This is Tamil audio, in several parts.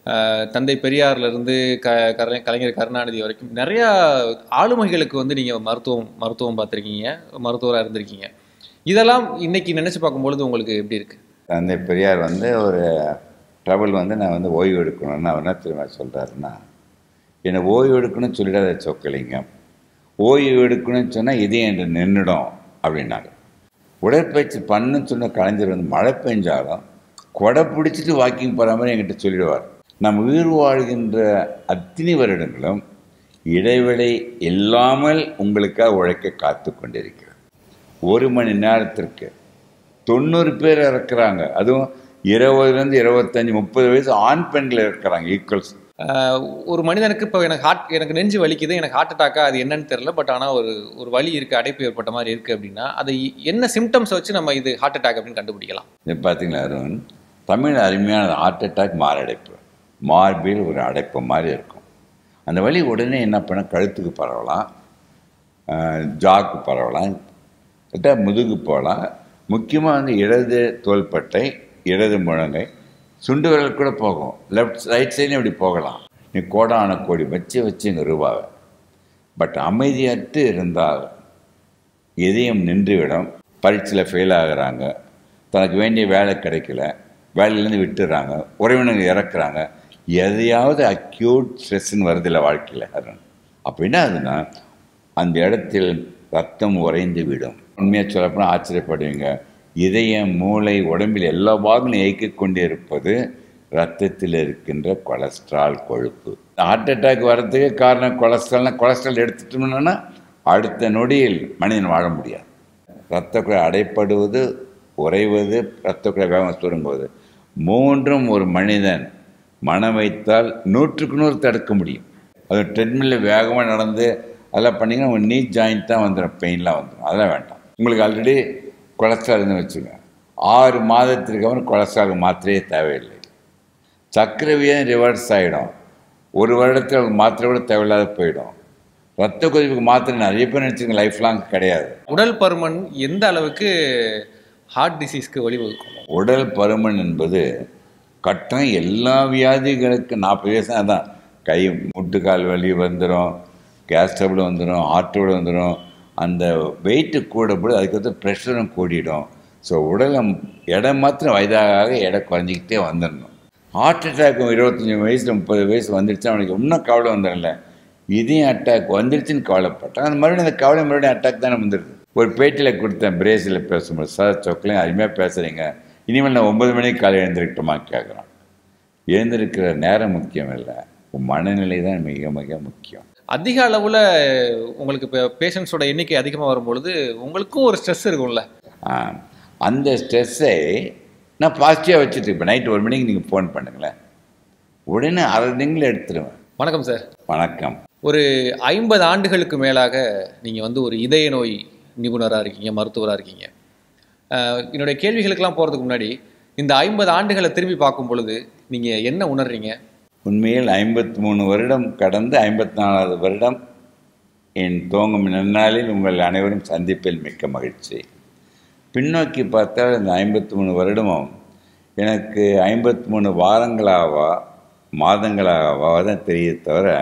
அஹ், தந்தை பெரியார்லேருந்து க கலை- கலைஞர் கருணாநிதி வரைக்கும் நிறையா ஆளுமைகளுக்கு வந்து நீங்கள் மருத்துவம் மருத்துவம் பார்த்துருக்கீங்க மருத்துவராக இருந்திருக்கீங்க இதெல்லாம் இன்னைக்கு நினச்சி பார்க்கும்பொழுது உங்களுக்கு எப்படி இருக்குது தந்தை பெரியார் வந்து ஒரு ட்ரபிள் வந்து நான் வந்து ஓய்வு எடுக்கணும்னு அவர் என்ன திரும்ப சொல்கிறாருன்னா என்னை ஓய்வு எடுக்கணும்னு சொல்லிடாத சொக்கலிங்கம் ஓய்வு எடுக்கணும்னு சொன்னால் இதே என்று நின்றுடும் அப்படின்னாரு உடற்பயிற்சி பண்ணுன்னு சொன்ன கலைஞர் வந்து மழை பெஞ்சாலும் கொடை பிடிச்சிட்டு வாக்கிங் போகிற மாதிரி என்கிட்ட சொல்லிடுவார் நம் உயிர் வாழ்கின்ற அத்தனை வருடங்களும் இடைவெளி இல்லாமல் உங்களுக்காக உழைக்க காத்து கொண்டிருக்கிறது ஒரு மணி நேரத்திற்கு தொண்ணூறு பேர் இறக்குறாங்க அதுவும் இருபதுலேருந்து இருபத்தஞ்சி முப்பது வயசு ஆண் பெண்கள் இருக்கிறாங்க ஈக்குவல்ஸ் ஒரு மனிதனுக்கு இப்போ எனக்கு ஹார்ட் எனக்கு நெஞ்சு வலிக்குது எனக்கு ஹார்ட் அட்டாக்கா அது என்னன்னு தெரியல பட் ஆனால் ஒரு ஒரு வலி இருக்குது அடைப்பு ஏற்பட்ட மாதிரி இருக்குது அப்படின்னா அது என்ன சிம்டம்ஸ் வச்சு நம்ம இது ஹார்ட் அட்டாக் அப்படின்னு கண்டுபிடிக்கலாம் இது பார்த்தீங்களா அருண் தமிழ் அருமையான ஹார்ட் அட்டாக் மாரடைப்பு மார்பில் ஒரு அடைப்பு மாதிரி இருக்கும் அந்த வலி உடனே என்ன பண்ண கழுத்துக்கு பரவலாம் ஆஹ், ஜாக்கு பரவலாம் கிட்ட முதுகு போகலாம் முக்கியமாக வந்து இடது தோள்பட்டை இடது முழங்கை சுண்டு விரல் கூட போகும் லெஃப்ட் ரைட் சைடும் இப்படி போகலாம் நீ கோடான கோடி வச்சு வச்சுங்க ரூபாவை பட் அமைதியற்று இருந்தால் இதயம் நின்றுவிடும் பரீட்சையில் ஃபெயில் ஆகுறாங்க தனக்கு வேண்டிய வேலை கிடைக்கல வேலையிலேருந்து விட்டுறாங்க உறவினர்கள் இறக்குறாங்க எதையாவது அக்யூட் ஸ்ட்ரெஸ்ன்னு வருதில்ல வாழ்க்கையில் அருண் அப்படின்னா அதுனா அந்த இடத்தில் ரத்தம் உறைந்து விடும் உண்மையாக சொல்லப்போனால் ஆச்சரியப்படுவீங்க இதயம் மூளை உடம்பில் எல்லா பாகங்களும் இயக்கிக் கொண்டே இருப்பது ரத்தத்தில் இருக்கின்ற கொலஸ்ட்ரால் கொழுப்பு ஹார்ட் அட்டாக் வர்றதுக்கு காரணம் கொலஸ்ட்ரால்னா கொலஸ்ட்ரால் எடுத்துட்டோம்னா அடுத்த நொடியில் மனிதன் வாழ முடியாது இரத்த குழாய் அடைப்படுவது உறைவது இரத்த குழாய் வேகம் சுருங்குவது மூன்றும் ஒரு மனிதன் மனம் வைத்தால் நூற்றுக்கு நூறு தடுக்க முடியும் அது ட்ரெட்மில்ல வேகமாக நடந்து அதெல்லாம் பண்ணிங்கன்னா உங்கள் நீ ஜாயிண்ட் தான் வந்துடும் பெயின்லாம் வந்துடும் அதெல்லாம் வேண்டாம் உங்களுக்கு ஆல்ரெடி கொலஸ்ட்ரால் இருந்து வச்சுங்க ஆறு மாதத்திற்கு அப்புறம் கொலஸ்ட்ரால் மாத்திரையே தேவையில்லை சக்கரவியம் ரிவர்ஸ் ஆகிடும் ஒரு வருடத்தில் உங்களுக்கு மாத்திரை கூட தேவையில்லாத போயிடும் ரத்த கொதிப்புக்கு மாத்திரை நிறைய பேர் நினச்சிங்க லைஃப் லாங் கிடையாது உடல் பருமன் எந்த அளவுக்கு ஹார்ட் டிசீஸ்க்கு வழிவகுக்கும் உடல் பருமன் என்பது கட்டம் எல்லா வியாதிகளுக்கு நாற்பது வயசு அதான் கை முட்டுக்கால் வலி வந்துடும் கேஸ் ட்ரபிள் வந்துடும் ஹார்ட் ட்ரபிள் வந்துடும் அந்த வெயிட்டு கூட போது அதுக்கடுத்து ப்ரெஷரும் கூடிடும் ஸோ உடலை இடம் மாத்திரம் வயதாக எடை குறைஞ்சிக்கிட்டே வந்துடணும் ஹார்ட் அட்டாக் இருபத்தஞ்சி வயசு முப்பது வயசு வந்துடுச்சு அவனுக்கு இன்னும் கவலை வந்துடல இதையும் அட்டாக் வந்துடுச்சுன்னு கவலைப்பட்டான் அந்த மறுபடியும் அந்த கவலை மறுபடியும் அட்டாக் தானே வந்துடுது ஒரு பேட்டியில் கொடுத்தேன் பிரேசில் பேசும்போது சார் சொக்கலையும் அருமையாக பேசுகிறீங்க இனிமேல் நான் ஒன்பது மணிக்கு காலை எழுந்திருக்கட்டுமா கேட்குறான் எழுந்திருக்கிற நேரம் முக்கியம் இல்லை உன் மனநிலை தான் மிக மிக முக்கியம் அதிக அளவில் உங்களுக்கு இப்போ பேஷண்ட்ஸோட எண்ணிக்கை அதிகமாக வரும்பொழுது உங்களுக்கும் ஒரு ஸ்ட்ரெஸ் இருக்கும்ல ஆ, அந்த ஸ்ட்ரெஸ்ஸை நான் பாசிட்டிவாக வச்சுட்டு இப்போ நைட்டு ஒரு மணிக்கு நீங்கள் ஃபோன் பண்ணுங்களேன் உடனே அரை திங்கில் எடுத்துருவேன் வணக்கம் சார் வணக்கம் ஒரு ஐம்பது ஆண்டுகளுக்கு மேலாக நீங்கள் வந்து ஒரு இதய நோய் நிபுணராக இருக்கீங்க மருத்துவராக இருக்கீங்க அஹ், என்னுடைய கேள்விகளுக்கெல்லாம் போகிறதுக்கு முன்னாடி இந்த ஐம்பது ஆண்டுகளை திரும்பி பார்க்கும் பொழுது நீங்கள் என்ன உணர்றீங்க உண்மையில் ஐம்பத்தி மூணு வருடம் கடந்து ஐம்பத்தி நாலாவது வருடம் என் துவங்கும் நன்னாளில் உங்கள் அனைவரும் சந்திப்பில் மிக்க மகிழ்ச்சி பின்னோக்கி பார்த்தால் இந்த ஐம்பத்தி மூணு வருடமும் எனக்கு ஐம்பத்தி மூணு வாரங்களாவா மாதங்களாகவா தான் தெரியுது தவிர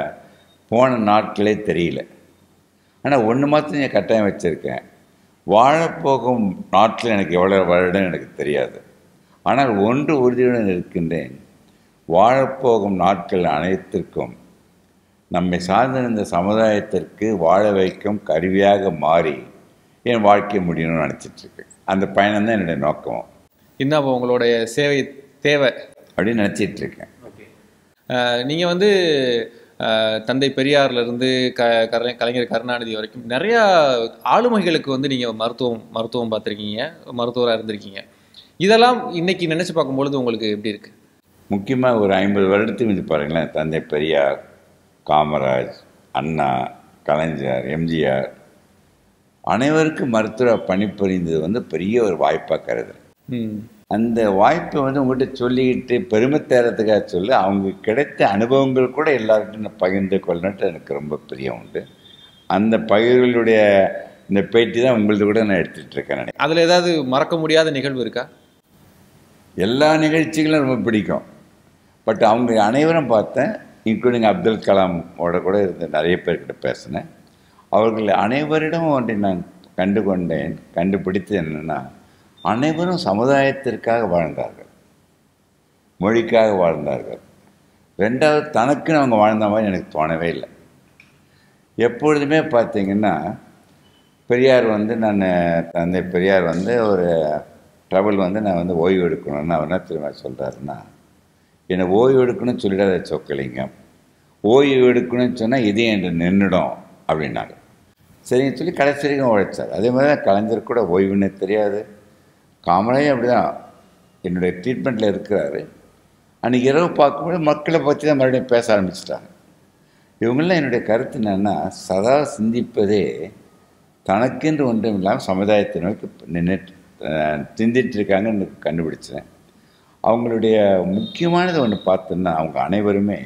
போன நாட்களே தெரியல ஆனால் ஒன்று மாத்திரம் நான் கட்டாயம் வச்சுருக்கேன் வாழப்போகும் நாட்கள் எனக்கு எவ்வளோ வருடம் எனக்கு தெரியாது ஆனால் ஒன்று உறுதியுடன் இருக்கின்றேன் வாழப்போகும் நாட்கள் அனைத்திற்கும் நம்மை சார்ந்திருந்த சமுதாயத்திற்கு வாழ வைக்கும் கருவியாக மாறி என் வாழ்க்கை முடியணும்னு நினச்சிட்டு இருக்கேன் அந்த பயணம் தான் என்னுடைய நோக்கம் இன்னும் அப்போ உங்களுடைய சேவை தேவை அப்படின்னு நினச்சிட்டு இருக்கேன் நீங்கள் வந்து அஹ், தந்தை பெரியார்லேருந்து க கலை கலைஞர் கருணாநிதி வரைக்கும் நிறையா ஆளுமைகளுக்கு வந்து நீங்கள் மருத்துவம் மருத்துவம் பார்த்துருக்கீங்க மருத்துவராக இருந்திருக்கீங்க இதெல்லாம் இன்னைக்கு நினச்சி பார்க்கும்பொழுது உங்களுக்கு எப்படி இருக்குது முக்கியமாக ஒரு ஐம்பது வருடத்துக்கு முந்தி பாருங்களேன் தந்தை பெரியார் காமராஜ் அண்ணா கலைஞர் எம்ஜிஆர் அனைவருக்கும் மருத்துவ பணிபுரிந்தது வந்து பெரிய ஒரு வாய்ப்பாக கருதுறேன் ம் அந்த வாய்ப்பை வந்து உங்கள்கிட்ட சொல்லிக்கிட்டு பெருமை தேரத்துக்காக சொல்லி அவங்க கிடைத்த அனுபவங்கள் கூட எல்லார்கிட்டையும் நான் பகிர்ந்து கொள்ளணுன்ட்டு எனக்கு ரொம்ப பிரியம் உண்டு அந்த பகிர்வுகளுடைய இந்த பேட்டி தான் உங்களது கூட நான் எடுத்துகிட்டு இருக்கேன் நினைக்கிறேன் அதில் ஏதாவது மறக்க முடியாத நிகழ்வு இருக்கா எல்லா நிகழ்ச்சிகளும் ரொம்ப பிடிக்கும் பட் அவங்க அனைவரும் பார்த்தேன் இன்க்ளூடிங் அப்துல் கலாமோட கூட இருந்த நிறைய பேர்கிட்ட பேசினேன் அவர்கள் அனைவரிடம் ஒன்றை நான் கண்டு கொண்டேன் கண்டுபிடித்தது என்னென்னா அனைவரும் சமுதாயத்திற்காக வாழ்ந்தார்கள் மொழிக்காக வாழ்ந்தார்கள் ரெண்டாவது தனக்குன்னு அவங்க வாழ்ந்த மாதிரி எனக்கு தோணவே இல்லை எப்பொழுதுமே பார்த்தீங்கன்னா பெரியார் வந்து நான் தந்தை பெரியார் வந்து ஒரு ட்ரபிள் வந்து நான் வந்து ஓய்வு எடுக்கணும்னு அவர் என்ன திரும்ப சொல்கிறாருன்னா என்னை ஓய்வு எடுக்கணும்னு சொல்லிடாத சொக்கலிங்கம் ஓய்வு எடுக்கணும்னு சொன்னால் இதே என்று நின்றுடும் அப்படின்னாங்க சரின்னு சொல்லி கடைசி வரைக்கும் உழைச்சார் அதே மாதிரி தான் கலைஞர் கூட ஓய்வுன்னு தெரியாது காமராஜர் அப்படி தான் என்னுடைய ட்ரீட்மெண்ட்டில் இருக்கிறாரு அன்றைக்கி இரவு பார்க்கும்போது மக்களை பற்றி தான் மறுபடியும் பேச ஆரம்பிச்சிட்டாங்க இவங்களாம் என்னுடைய கருத்து என்னென்னா சதா சிந்திப்பதே தனக்கென்று ஒன்றும் இல்லாமல் சமுதாயத்தை நோக்கி நின்றுட்டு சிந்திட்டு இருக்காங்கன்னு கண்டுபிடிச்சேன் அவங்களுடைய முக்கியமானது ஒன்று பார்த்தோன்னா அவங்க அனைவருமே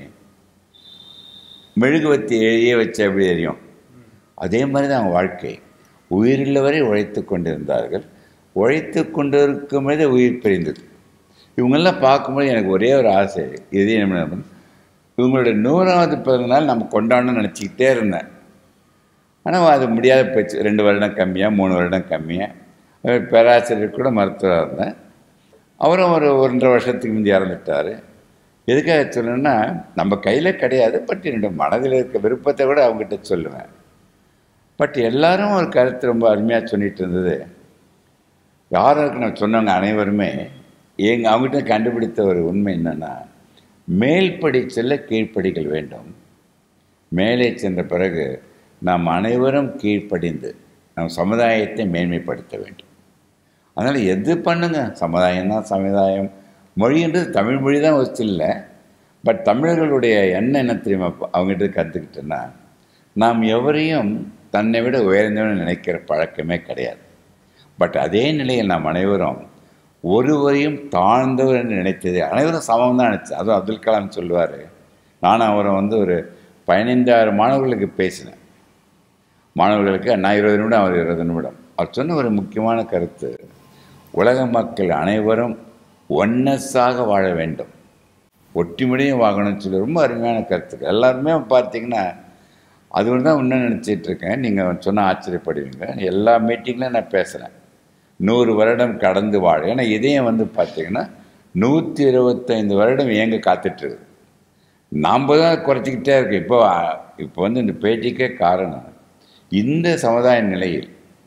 மெழுகுவத்தி எழுதியே வச்ச எப்படி தெரியும் அதே மாதிரி தான் அவங்க வாழ்க்கை உயிருள்ளவரை உழைத்து கொண்டிருந்தார்கள் உழைத்து கொண்டிருக்கும் பொழுதே உயிர் பிரிந்தது இவங்கெல்லாம் பார்க்கும்போது எனக்கு ஒரே ஒரு ஆசை இது என்ன இவங்களுடைய நூறாவது பிறந்தநாள் நம்ம கொண்டாடணும்னு நினச்சிக்கிட்டே இருந்தேன் ஆனால் அது முடியாத போச்சு ரெண்டு வருடம் கம்மியாக மூணு வருடம் கம்மியாக பேராசிரியர் கூட மருத்துவராக இருந்தேன் அவரும் ஒரு ஒன்றரை வருஷத்துக்கு முந்தி இறந்துட்டார் எதுக்காக சொல்லணும்னா நம்ம கையில் கிடையாது பட் என்னுடைய மனதில் இருக்க விருப்பத்தை கூட அவங்ககிட்ட சொல்லுவேன் பட் எல்லாரும் ஒரு கருத்து ரொம்ப அருமையாக சொல்லிட்டு இருந்தது யாருக்கு நான் சொன்னவங்க அனைவருமே எங்க அவங்ககிட்ட கண்டுபிடித்த ஒரு உண்மை என்னென்னா மேல்படி செல்ல கீழ்ப்படிகள் வேண்டும் மேலே சென்ற பிறகு நாம் அனைவரும் கீழ்ப்படிந்து நம் சமுதாயத்தை மேன்மைப்படுத்த வேண்டும் அதனால் எது பண்ணுங்க சமுதாயம் தான் சமுதாயம் மொழின்றது தமிழ் மொழி தான் வச்சு இல்லை பட் தமிழர்களுடைய எண்ணம் என்ன தெரியுமா அவங்ககிட்ட கற்றுக்கிட்டேன்னா நாம் எவரையும் தன்னை விட உயர்ந்தவன் நினைக்கிற பழக்கமே கிடையாது பட் அதே நிலையில் நாம் அனைவரும் ஒருவரையும் தாழ்ந்தவர் என்று நினைத்தது அனைவரும் சமம் தான் நினச்சேன் அதுவும் அப்துல் கலாம் சொல்லுவார் நானும் அவரை வந்து ஒரு பதினைந்தாயிரம் மாணவர்களுக்கு பேசினேன் மாணவர்களுக்கு நான் இருபது நிமிடம் அவர் இருபது நிமிடம் அவர் சொன்ன ஒரு முக்கியமான கருத்து உலக மக்கள் அனைவரும் ஒன்னஸாக வாழ வேண்டும் ஒற்றுமையும் வாங்கணும்னு சொல்லி ரொம்ப அருமையான கருத்துக்கள் எல்லாருமே பார்த்தீங்கன்னா அது ஒன்று தான் இன்னும் நினச்சிட்டு இருக்கேன் நீங்கள் சொன்ன ஆச்சரியப்படுவீங்க எல்லா மீட்டிங்லையும் நான் பேசுகிறேன் நூறு வருடம் கடந்து வாழ ஏன்னா இதயம் வந்து பார்த்தீங்கன்னா நூற்றி இருபத்தைந்து வருடம் இயங்க காத்துட்ருக்குது நாம் தான் குறைச்சிக்கிட்டே இருக்கு இப்போ இப்போ வந்து இந்த பேட்டிக்கே காரணம் இந்த சமுதாய நிலையில்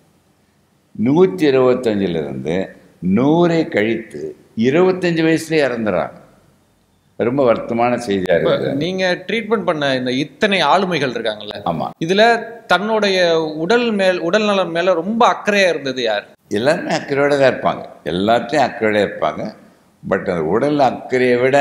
நூற்றி இருபத்தஞ்சிலிருந்து நூறை கழித்து இருபத்தஞ்சு வயசுலேயே இறந்துறாங்க ரொம்ப வருத்தமான செய்தியாக இருக்குது நீங்க ட்ரீட்மெண்ட் பண்ண இந்த இத்தனை ஆளுமைகள் இருக்காங்கல்ல ஆமாம் இதுல தன்னுடைய உடல் மேல் உடல் நலம் மேல ரொம்ப அக்கறையா இருந்தது யார் எல்லாருமே அக்கறையோடு தான் இருப்பாங்க எல்லாத்தையும் அக்கறையோட இருப்பாங்க பட் அந்த உடல் அக்கறையை விட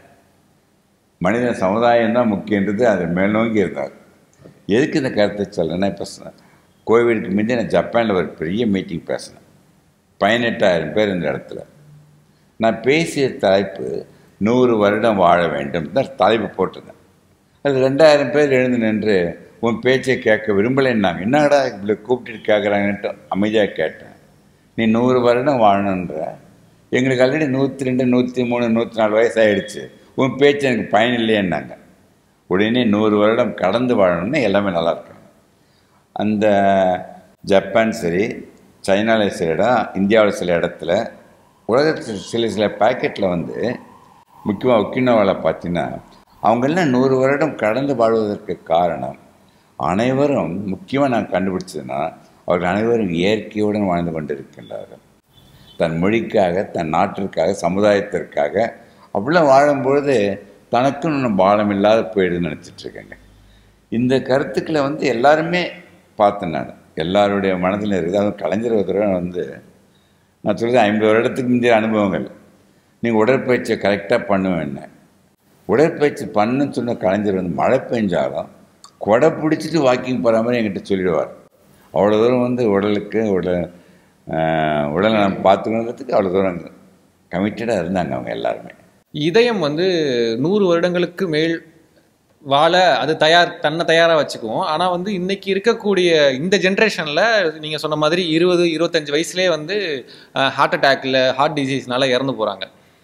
மனித சமுதாயம் தான் முக்கியன்றது அது மேல்நோங்கி இருந்தார் எதுக்கு இந்த கருத்தை சொல்கிறேன்னா இப்போ கோவிலுக்கு முந்தைய நான் ஜப்பானில் ஒரு பெரிய மீட்டிங் பேசினேன் பதினெட்டாயிரம் பேர் இந்த இடத்துல நான் பேசிய தலைப்பு நூறு வருடம் வாழ வேண்டும் தான் தலைப்பு போட்டிருந்தேன் அது ரெண்டாயிரம் பேர் எழுந்து நின்று உன் பேச்சை கேட்க விரும்பலைன்னாங்க என்னடா இப்படி கூப்பிட்டு கேட்குறாங்கன்ட்டு அமைதியாக கேட்டேன் நீ நூறு வருடம் வாழணுன்ற எங்களுக்கு ஆல்ரெடி நூற்றி ரெண்டு நூற்றி மூணு நூற்றி நாலு வயசு ஆகிடுச்சு உன் பேச்சு எனக்கு பயன் இல்லையேன்னாங்க உடனே நூறு வருடம் கடந்து வாழணும்னு எல்லாமே நல்லா இருக்காங்க அந்த ஜப்பான் சரி சைனாவில் சில இடம் இந்தியாவில் சில இடத்துல உலகத்தில் சில சில பேக்கெட்டில் வந்து முக்கியமாக ஒக்கினோவாவில் பார்த்தீங்கன்னா அவங்கெல்லாம் நூறு வருடம் கடந்து வாழ்வதற்கு காரணம் அனைவரும் முக்கியமாக நான் கண்டுபிடிச்சதுன்னா அவர்கள் அனைவரும் இயற்கையுடன் வாழ்ந்து கொண்டிருக்கின்றார்கள் தன் மொழிக்காக தன் நாட்டிற்காக சமுதாயத்திற்காக அவ்வளோ வாழும்பொழுது தனக்குன்னு ஒன்றும் பாலம் இல்லாத போயிடுதுன்னு நினச்சிட்ருக்கேங்க இந்த கருத்துக்களை வந்து எல்லாருமே பார்த்தேன் நான் எல்லாருடைய மனதில் இருக்குது அதுவும் கலைஞர் ஒரு தடவை வந்து நான் சொல்கிறது ஐம்பது வருடத்துக்கு முந்தைய அனுபவங்கள் நீங்கள் உடற்பயிற்சியை கரெக்டாக பண்ணுவேன் உடற்பயிற்சி பண்ணுன்னு சொன்ன கலைஞர் வந்து மழை பெஞ்சாலும் கொடை பிடிச்சிட்டு வாக்கிங் போகிற மாதிரி என்கிட்ட சொல்லிடுவார் அவ்வளோ தூரம் வந்து உடலுக்கு உடல் உடலை நம்ம பார்த்துக்கணுங்கிறதுக்கு அவ்வளோ தூரம் கமிட்டடாக இருந்தாங்க அவங்க எல்லாருமே இதயம் வந்து நூறு வருடங்களுக்கு மேல் வாழ அது தயார் தன்னை தயாராக வச்சுக்குவோம் ஆனால் வந்து இன்னைக்கு இருக்கக்கூடிய இந்த ஜென்ரேஷனில் நீங்கள் சொன்ன மாதிரி இருபது இருபத்தஞ்சு வயசுலேயே வந்து ஹார்ட் அட்டாக்ல ஹார்ட் டிசீஸ்னால இறந்து போகிறாங்க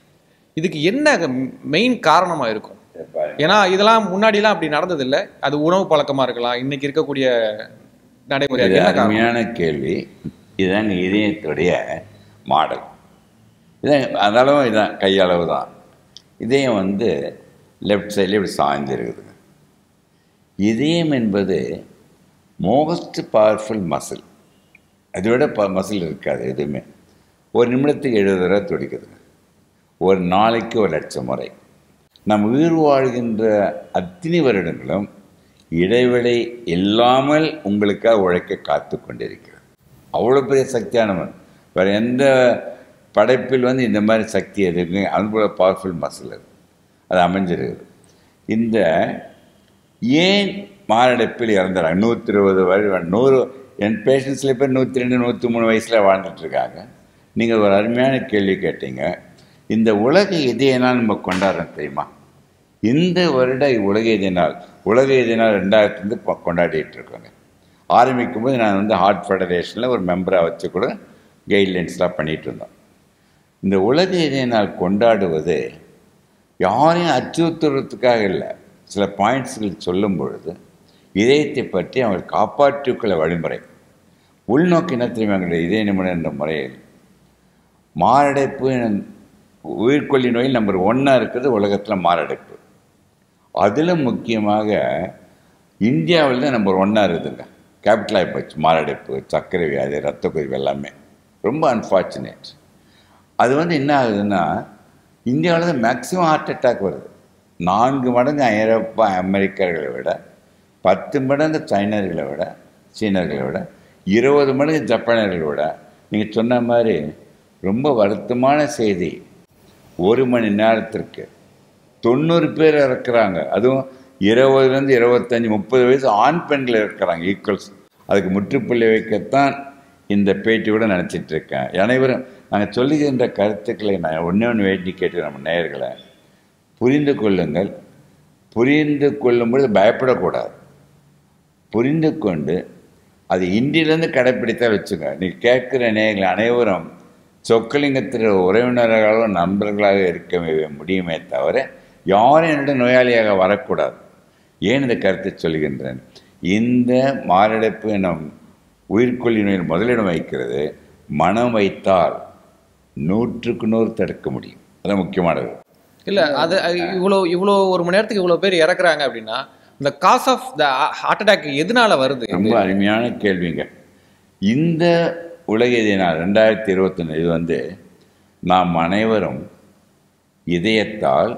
இதுக்கு என்ன மெயின் காரணமா இருக்கும் ஏன்னா இதெல்லாம் முன்னாடிலாம் அப்படி நடந்ததில்ல அது உணவு பழக்கமா இருக்கலாம் இன்னைக்கு இருக்கக்கூடிய நடைமுறை இது என்ன காரணம் அருமையான கேள்வி இதுதாங்க இதயத்துடைய மாடல் இதான் அதளவும் இதான் கையளவு தான் இதயம் வந்து லெஃப்ட் சைடில் இப்படி சாய்ந்திருக்குதுங்க இதயம் என்பது மோஸ்ட் பவர்ஃபுல் மசில் அதை விட ப மசில் இருக்காது எதுவுமே ஒரு நிமிடத்துக்கு எழுபது தடவை துடிக்குதுங்க ஒரு நாளைக்கு ஒரு லட்சம் முறை நம் உயிர் வாழ்கின்ற அத்தனை வருடங்களும் இடைவெளி இல்லாமல் உங்களுக்காக உழைக்க காத்து கொண்டிருக்கிறது அவ்வளோ பெரிய சக்தியானவன் வேறு எந்த படைப்பில் வந்து இந்த மாதிரி சக்தி எதுவுமே அன்புள்ள பவர்ஃபுல் மசில் அது அது அமைஞ்சிருக்குது இந்த ஏன் மாரடைப்பில் இறந்துறாங்க நூற்றி இருபது வயது நூறு என் பேஷண்ட்ஸில் பேர் நூற்றி ரெண்டு நூற்றி மூணு வயசில் வாழ்ந்துட்டு இருக்காங்க நீங்கள் ஒரு அருமையான கேள்வி கேட்டீங்க இந்த உலக இதய நாள் நம்ம கொண்டாடுறோம் தெரியுமா இந்த வருட உலக இதய நாள் உலக இதய நாள் ரெண்டாயிரத்துலேருந்து கொண்டாடிட்டு இருக்கோங்க ஆரம்பிக்கும் போது நான் வந்து ஹார்ட் ஃபெடரேஷனில் ஒரு மெம்பராக வச்சு கூட கைட்லைன்ஸ்லாம் பண்ணிகிட்டு இருந்தோம் இந்த உலக இதய நாள் கொண்டாடுவது யாரையும் அச்சுறுத்துறதுக்காக இல்லை சில பாயிண்ட்ஸ்கள் சொல்லும் பொழுது இதயத்தை பற்றி அவர் காப்பாற்றிக்கொள்ள வழிமுறை உள்நோக்கி என்ன தெரியுமா எங்களுடைய இதய நிபுணர் என்ற முறையில் மாரடைப்பு உயிர்கொல்லி நோயில் நம்பர் ஒன்றா இருக்கிறது உலகத்தில் மாரடைப்பு அதில் முக்கியமாக இந்தியாவில் தான் நம்பர் ஒன்றா இருக்குதுங்க கேபிட்டல் ஆகிப்போச்சு மாரடைப்பு சர்க்கரை வியாதி ரத்த கொதிவு எல்லாமே ரொம்ப அன்ஃபார்ச்சுனேட் அது வந்து என்ன ஆகுதுன்னா இந்தியாவில் தான் மேக்ஸிமம் ஹார்ட் அட்டாக் வருது நான்கு மடங்கு ஐரோப்பா அமெரிக்கர்களை விட பத்து மடங்கு சைனர்களை விட சீனர்களை விட இருபது மடங்கு ஜப்பானியர்களை விட நீங்கள் சொன்ன மாதிரி ரொம்ப வருத்தமான செய்தி ஒரு மணி நேரத்திற்கு தொண்ணூறு பேர் இறக்குறாங்க அதுவும் இருபதுலேருந்து இருபத்தஞ்சி முப்பது வயசு ஆண் பெண்கள் இருக்கிறாங்க ஈக்குவல்ஸ் அதுக்கு முற்றுப்புள்ளி வைக்கத்தான் இந்த பேட்டி கூட நினச்சிட்டு இருக்கேன் அனைவரும் நாங்கள் சொல்லுகின்ற கருத்துக்களை நான் ஒன்றே ஒன்று வேண்டி கேட்டு நம்ம நேயர்களை புரிந்து கொள்ளுங்கள் புரிந்து கொள்ளும்பொழுது பயப்படக்கூடாது புரிந்து கொண்டு அது இன்றிலிருந்து கடைப்பிடித்தா வச்சுங்க நீ கேட்குற நேயர்கள் அனைவரும் சொக்கலிங்கத்தில் உறவினர்களோ நண்பர்களாக இருக்க முடியுமே தவிர யாரும் என்னுடைய நோயாளியாக வரக்கூடாது ஏன் இந்த கருத்தை சொல்கின்றேன் இந்த மாரடைப்பு நம் உயிர்கொல்லி நோயில் முதலிடம் வைக்கிறது மனம் வைத்தால் நூற்றுக்கு நூறு தடுக்க முடியும் அது முக்கியமானது இல்ல அது அது இவ்வளோ இவ்வளோ ஒரு மணி நேரத்துக்கு இவ்வளோ பேர் இறக்குறாங்க அப்படின்னா இந்த cause of the heart attack எதனால வருது ரொம்ப அருமையான கேள்விங்க இந்த உலக இதய நாள் ரெண்டாயிரத்தி இருபத்தொன்று இது வந்து நாம் அனைவரும் இதயத்தால்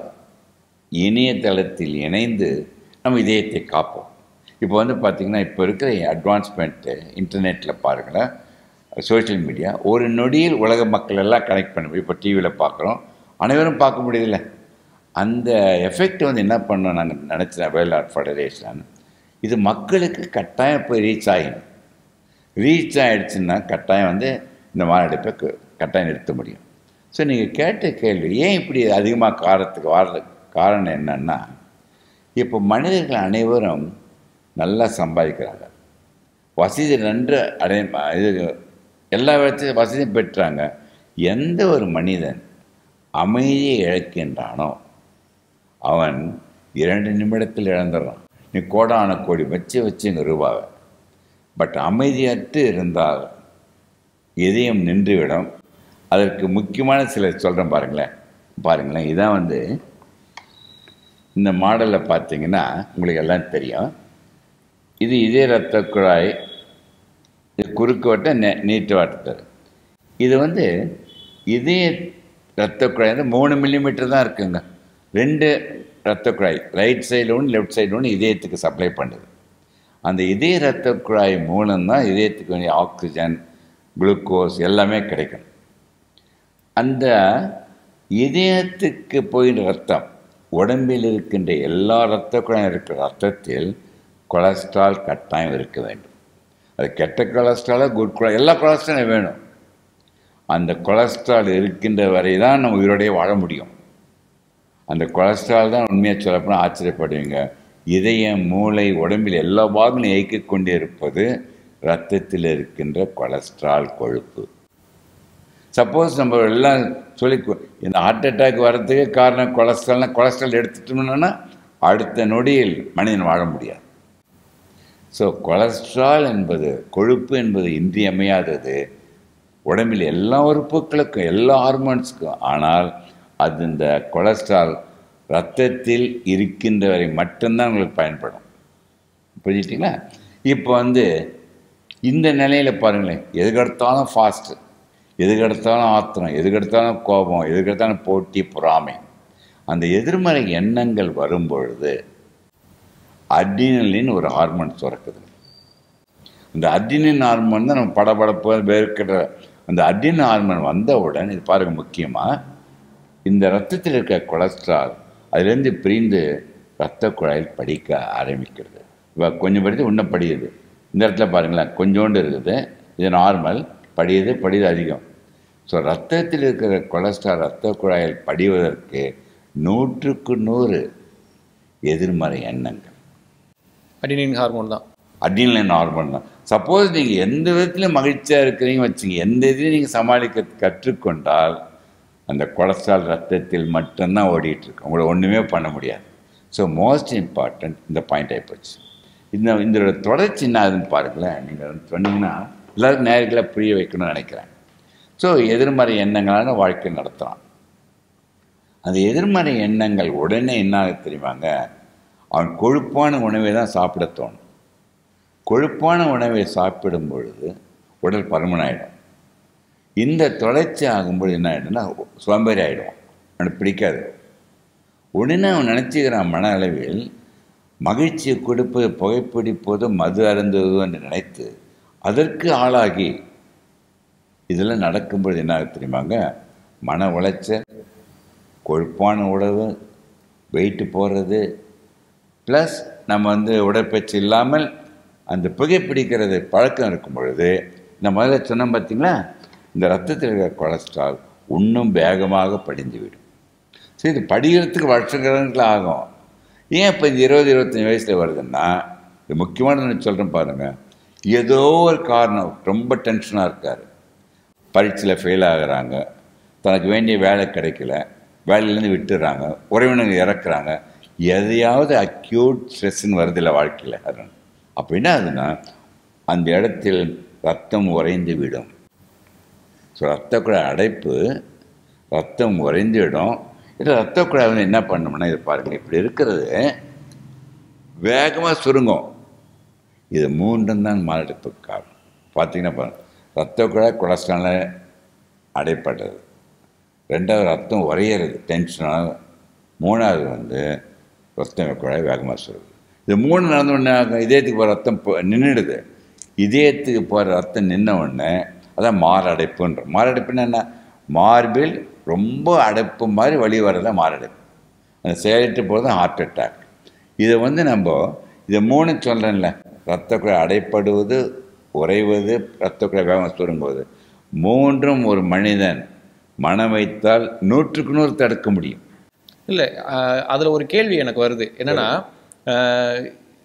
இணையதளத்தில் இணைந்து நம்ம இதயத்தை காப்போம் இப்போ வந்து பார்த்திங்கன்னா இப்போ இருக்கிற அட்வான்ஸ்மெண்ட்டு இன்டர்நெட்டில் பாருங்களேன் சோஷியல் மீடியா ஒரு நொடியில் உலக மக்கள் எல்லாம் கனெக்ட் பண்ண இப்போ டிவியில் பார்க்குறோம் அனைவரும் பார்க்க முடியல அந்த எஃபெக்ட் வந்து என்ன பண்ணோம் நாங்கள் நினச்ச வேர்ல்ட் ஆர்ட் ஃபெடரேஷன் இது மக்களுக்கு கட்டாயம் போய் ரீச் ஆகிடும் ரீச் ஆகிடுச்சுன்னா கட்டாயம் வந்து இந்த மாரடைப்பை க- கட்டாயம் நிறுத்த முடியும் ஸோ நீங்கள் கேட்ட கேள்வி ஏன் இப்படி அதிகமாக காரத்துக்கு வாரதுக்கு காரணம் என்னன்னா இப்போ மனிதர்கள் அனைவரும் நல்லா சம்பாதிக்கிறாங்க வசதி நன்று அடை இது எல்லா விதத்தையும் வசதியும் பெற்றாங்க எந்த ஒரு மனிதன் அமைதியை இழக்கின்றானோ அவன் இரண்டு நிமிடத்தில் இழந்துடுறான் நீ கோடான கோடி வச்சு வச்சுங்க ரூபாவை பட் அமைதியற்று இருந்தால் இதயம் நின்றுவிடும் அதற்கு முக்கியமான சிலர் சொல்கிறேன் பாருங்களேன் பாருங்களேன் இதான் வந்து இந்த மாடலில் பார்த்தீங்கன்னா உங்களுக்கு எல்லாம் தெரியும் இது இதய ரத்த குழாய் இது குறுக்கு வட்ட நெ நீட்டு வட்டத்தது இது வந்து இதய ரத்த குழாய் வந்து மூணு மில்லிமீட்டர் தான் இருக்குங்க ரெண்டு ரத்த குழாய் ரைட் சைடு ஒன்று லெஃப்ட் சைடு ஒன்று இதயத்துக்கு சப்ளை பண்ணுது அந்த இதய ரத்த குழாய் மூலம்தான் இதயத்துக்கு வேண்டிய ஆக்சிஜன் குளுக்கோஸ் எல்லாமே கிடைக்கும் அந்த இதயத்துக்கு போயின்ற ரத்தம் உடம்பில் இருக்கின்ற எல்லா இரத்த குழாயும் இருக்கிற ரத்தத்தில் கொலஸ்ட்ரால் கட்டாயம் இருக்க வேண்டும் அது கெட்ட கொலஸ்ட்ராலா குட் கொல எல்லா கொலஸ்ட்ராலும் வேணும் அந்த கொலஸ்ட்ரால் இருக்கின்ற வரை தான் நம்ம உயிரோடயே வாழ முடியும் அந்த கொலஸ்ட்ரால் தான் உண்மையாக சொல்லப்போனால் ஆச்சரியப்படுவீங்க இதயம் மூளை உடம்பில் எல்லா பாகங்களும் இயக்கிக் கொண்டே இருப்பது இரத்தத்தில் இருக்கின்ற கொலஸ்ட்ரால் கொழுப்பு சப்போஸ் நம்ம எல்லாம் சொல்லி கு- இந்த ஹார்ட் அட்டாக் வர்றதுக்கு காரணம் கொலஸ்ட்ரால்னா கொலஸ்ட்ரால் எடுத்துட்டோம்னா அடுத்த நொடியில் மனிதன் வாழ முடியாது ஸோ கொலஸ்ட்ரால் என்பது கொழுப்பு என்பது இன்றியமையாதது உடம்பில் எல்லா உறுப்புகளுக்கும் எல்லா ஹார்மோன்ஸுக்கும் ஆனால் அது இந்த கொலஸ்ட்ரால் ரத்தத்தில் இருக்கின்ற வரை மட்டும்தான் உங்களுக்கு பயன்படும் புரிஞ்சுட்டிங்களா இப்போ வந்து இந்த நிலையில் பாருங்களேன் எதுக்கெடுத்தாலும் ஃபாஸ்ட்டு எதுக்கெடுத்தாலும் ஆத்திரம் எதுக்கெடுத்தாலும் கோபம் எதுக்கெடுத்தாலும் போட்டி பொறாமை அந்த எதிர்மறை எண்ணங்கள் வரும்பொழுது அட்ரினலின் ஒரு ஹார்மோன் சுரக்குது இந்த அட்ரினின் ஹார்மோன் தான் நம்ம படபடப்பு வேர்க்கிற அந்த அட்ரின் ஹார்மோன் வந்தவுடன் இது பாருங்க முக்கியமாக இந்த ரத்தத்தில் இருக்க கொலஸ்ட்ரால் அதிலிருந்து பிரிந்து இரத்த குழாயில் படிக்க ஆரம்பிக்கிறது இப்போ கொஞ்சம் படித்து இன்னும் படியுது இந்த இடத்துல பாருங்களேன் கொஞ்சோண்டு இருக்குது இது நார்மல் படியுது படியுது அதிகம் ஸோ ரத்தத்தில் இருக்கிற கொலஸ்ட்ரால் இரத்த குழாயில் படிவதற்கு நூற்றுக்கு நூறு எதிர்மறை எண்ணங்கள் அடினின் ஹார்மோன் தான் அட்ரினலின் நார்மல் தான் சப்போஸ் நீங்கள் எந்த விதத்துலையும் மகிழ்ச்சியாக இருக்கிறீங்க வச்சுங்க எந்த இதுலையும் நீங்கள் சமாளிக்க கற்றுக்கொண்டால் அந்த கொலஸ்ட்ரால் ரத்தத்தில் மட்டும்தான் ஓடிட்டு இருக்கு உங்களை ஒன்றுமே பண்ண முடியாது ஸோ மோஸ்ட் இம்பார்ட்டன்ட் இந்த பாயிண்ட் ஆகிப்போச்சு இந்த இதோட தொடர்ச்சி என்ன ஆகுதுன்னு பாருங்களேன் நீங்கள் சொன்னீங்கன்னா எல்லாருக்கும் நேரத்தில் புரிய வைக்கணும்னு நினைக்கிறேன் ஸோ எதிர்மறை எண்ணங்களான வாழ்க்கை நடத்தலாம் அந்த எதிர்மறை எண்ணங்கள் உடனே என்ன ஆகுது தெரியுமாங்க அவன் கொழுப்பான உணவை தான் சாப்பிட தோணும் கொழுப்பான உணவை சாப்பிடும் பொழுது உடல் பருமனாயிடும் இந்த தொடர்ச்சி ஆகும்போது என்ன ஆகிடும்னா சோம்பேறி ஆகிடும் அவனுக்கு பிடிக்காது உடனே அவன் நினச்சிக்கிறான் மன அளவில் மகிழ்ச்சியை கொடுப்பது புகைப்பிடிப்பது மது அருந்துவது என்று நினைத்து அதற்கு ஆளாகி இதெல்லாம் நடக்கும்பொழுது என்ன ஆகுது தெரியுமாங்க மன உளைச்சல் கொழுப்பான உணவு வெயிட்டு போடுறது ப்ளஸ் நம்ம வந்து உடற்பயிற்சி இல்லாமல் அந்த புகைப்பிடிக்கிறது பழக்கம் இருக்கும் பொழுது இந்த முதல்ல சொன்னோம் பார்த்தீங்களா இந்த ரத்தத்தில் இருக்கிற கொலஸ்ட்ரால் இன்னும் வேகமாக படிந்துவிடும் சரி இது படிக்கிறதுக்கு வருஷக்கணக்கில் ஆகும் ஏன் இப்போ இந்த இருபது இருபத்தஞ்சி வயசில் வருதுன்னா இது முக்கியமானது சொல்கிறேன் பாருங்கள் ஏதோ ஒரு காரணம் ரொம்ப டென்ஷனாக இருக்கார் பரீட்சையில் ஃபெயில் ஆகுறாங்க தனக்கு வேண்டிய வேலை கிடைக்கல வேலையிலேருந்து விட்டுறாங்க உறவினர்கள் இறக்குறாங்க எதையாவது அக்யூட் ஸ்ட்ரெஸ்ன்னு வருதில்ல வாழ்க்கையில் அது அப்போ என்ன ஆகுதுன்னா அந்த இடத்தில் ரத்தம் உறைந்து விடும் ஸோ ரத்த குழாய் அடைப்பு ரத்தம் உறைந்து விடும் இது ரத்த குழாய் வந்து என்ன பண்ணோம்னா இது பாருங்கள் இப்படி இருக்கிறது வேகமாக சுருங்கும் இது மூன்றும் தான் மாரடைப்புக்கு காரணம் பார்த்தீங்கன்னா பாருங்க ரத்த குழாய் கொலஸ்ட்ரால் அடைப்பட்டது ரெண்டாவது ரத்தம் உறையிறது டென்ஷனாக மூணாவது வந்து ரத்த குழாய் வேகமாக சுருங்குது இது மூணு நடந்த உடனே ஆகும் இதயத்துக்கு போகிற ரத்தம் நின்றுடுது இதயத்துக்கு போகிற ரத்தம் நின்ன உடனே அதான் மாரடைப்புன்ற மாரடைப்புன்னா என்ன மார்பில் ரொம்ப அடைப்பு மாதிரி வழி வர்றதான் மாரடைப்பு அந்த செயலிட்டு போகிறது ஹார்ட் அட்டாக் இதை வந்து நம்ம இதை மூணு சொல்கிறேன்ல ரத்த குழாய் அடைப்படுவது உறைவது ரத்த குழாய் வேகம் சுருங்குவது மூன்றும் ஒரு மனிதன் மனம் வைத்தால் நூற்றுக்கு நூறு தடுக்க முடியும் இல்லை அதில் ஒரு கேள்வி எனக்கு வருது என்னன்னா அஹ்,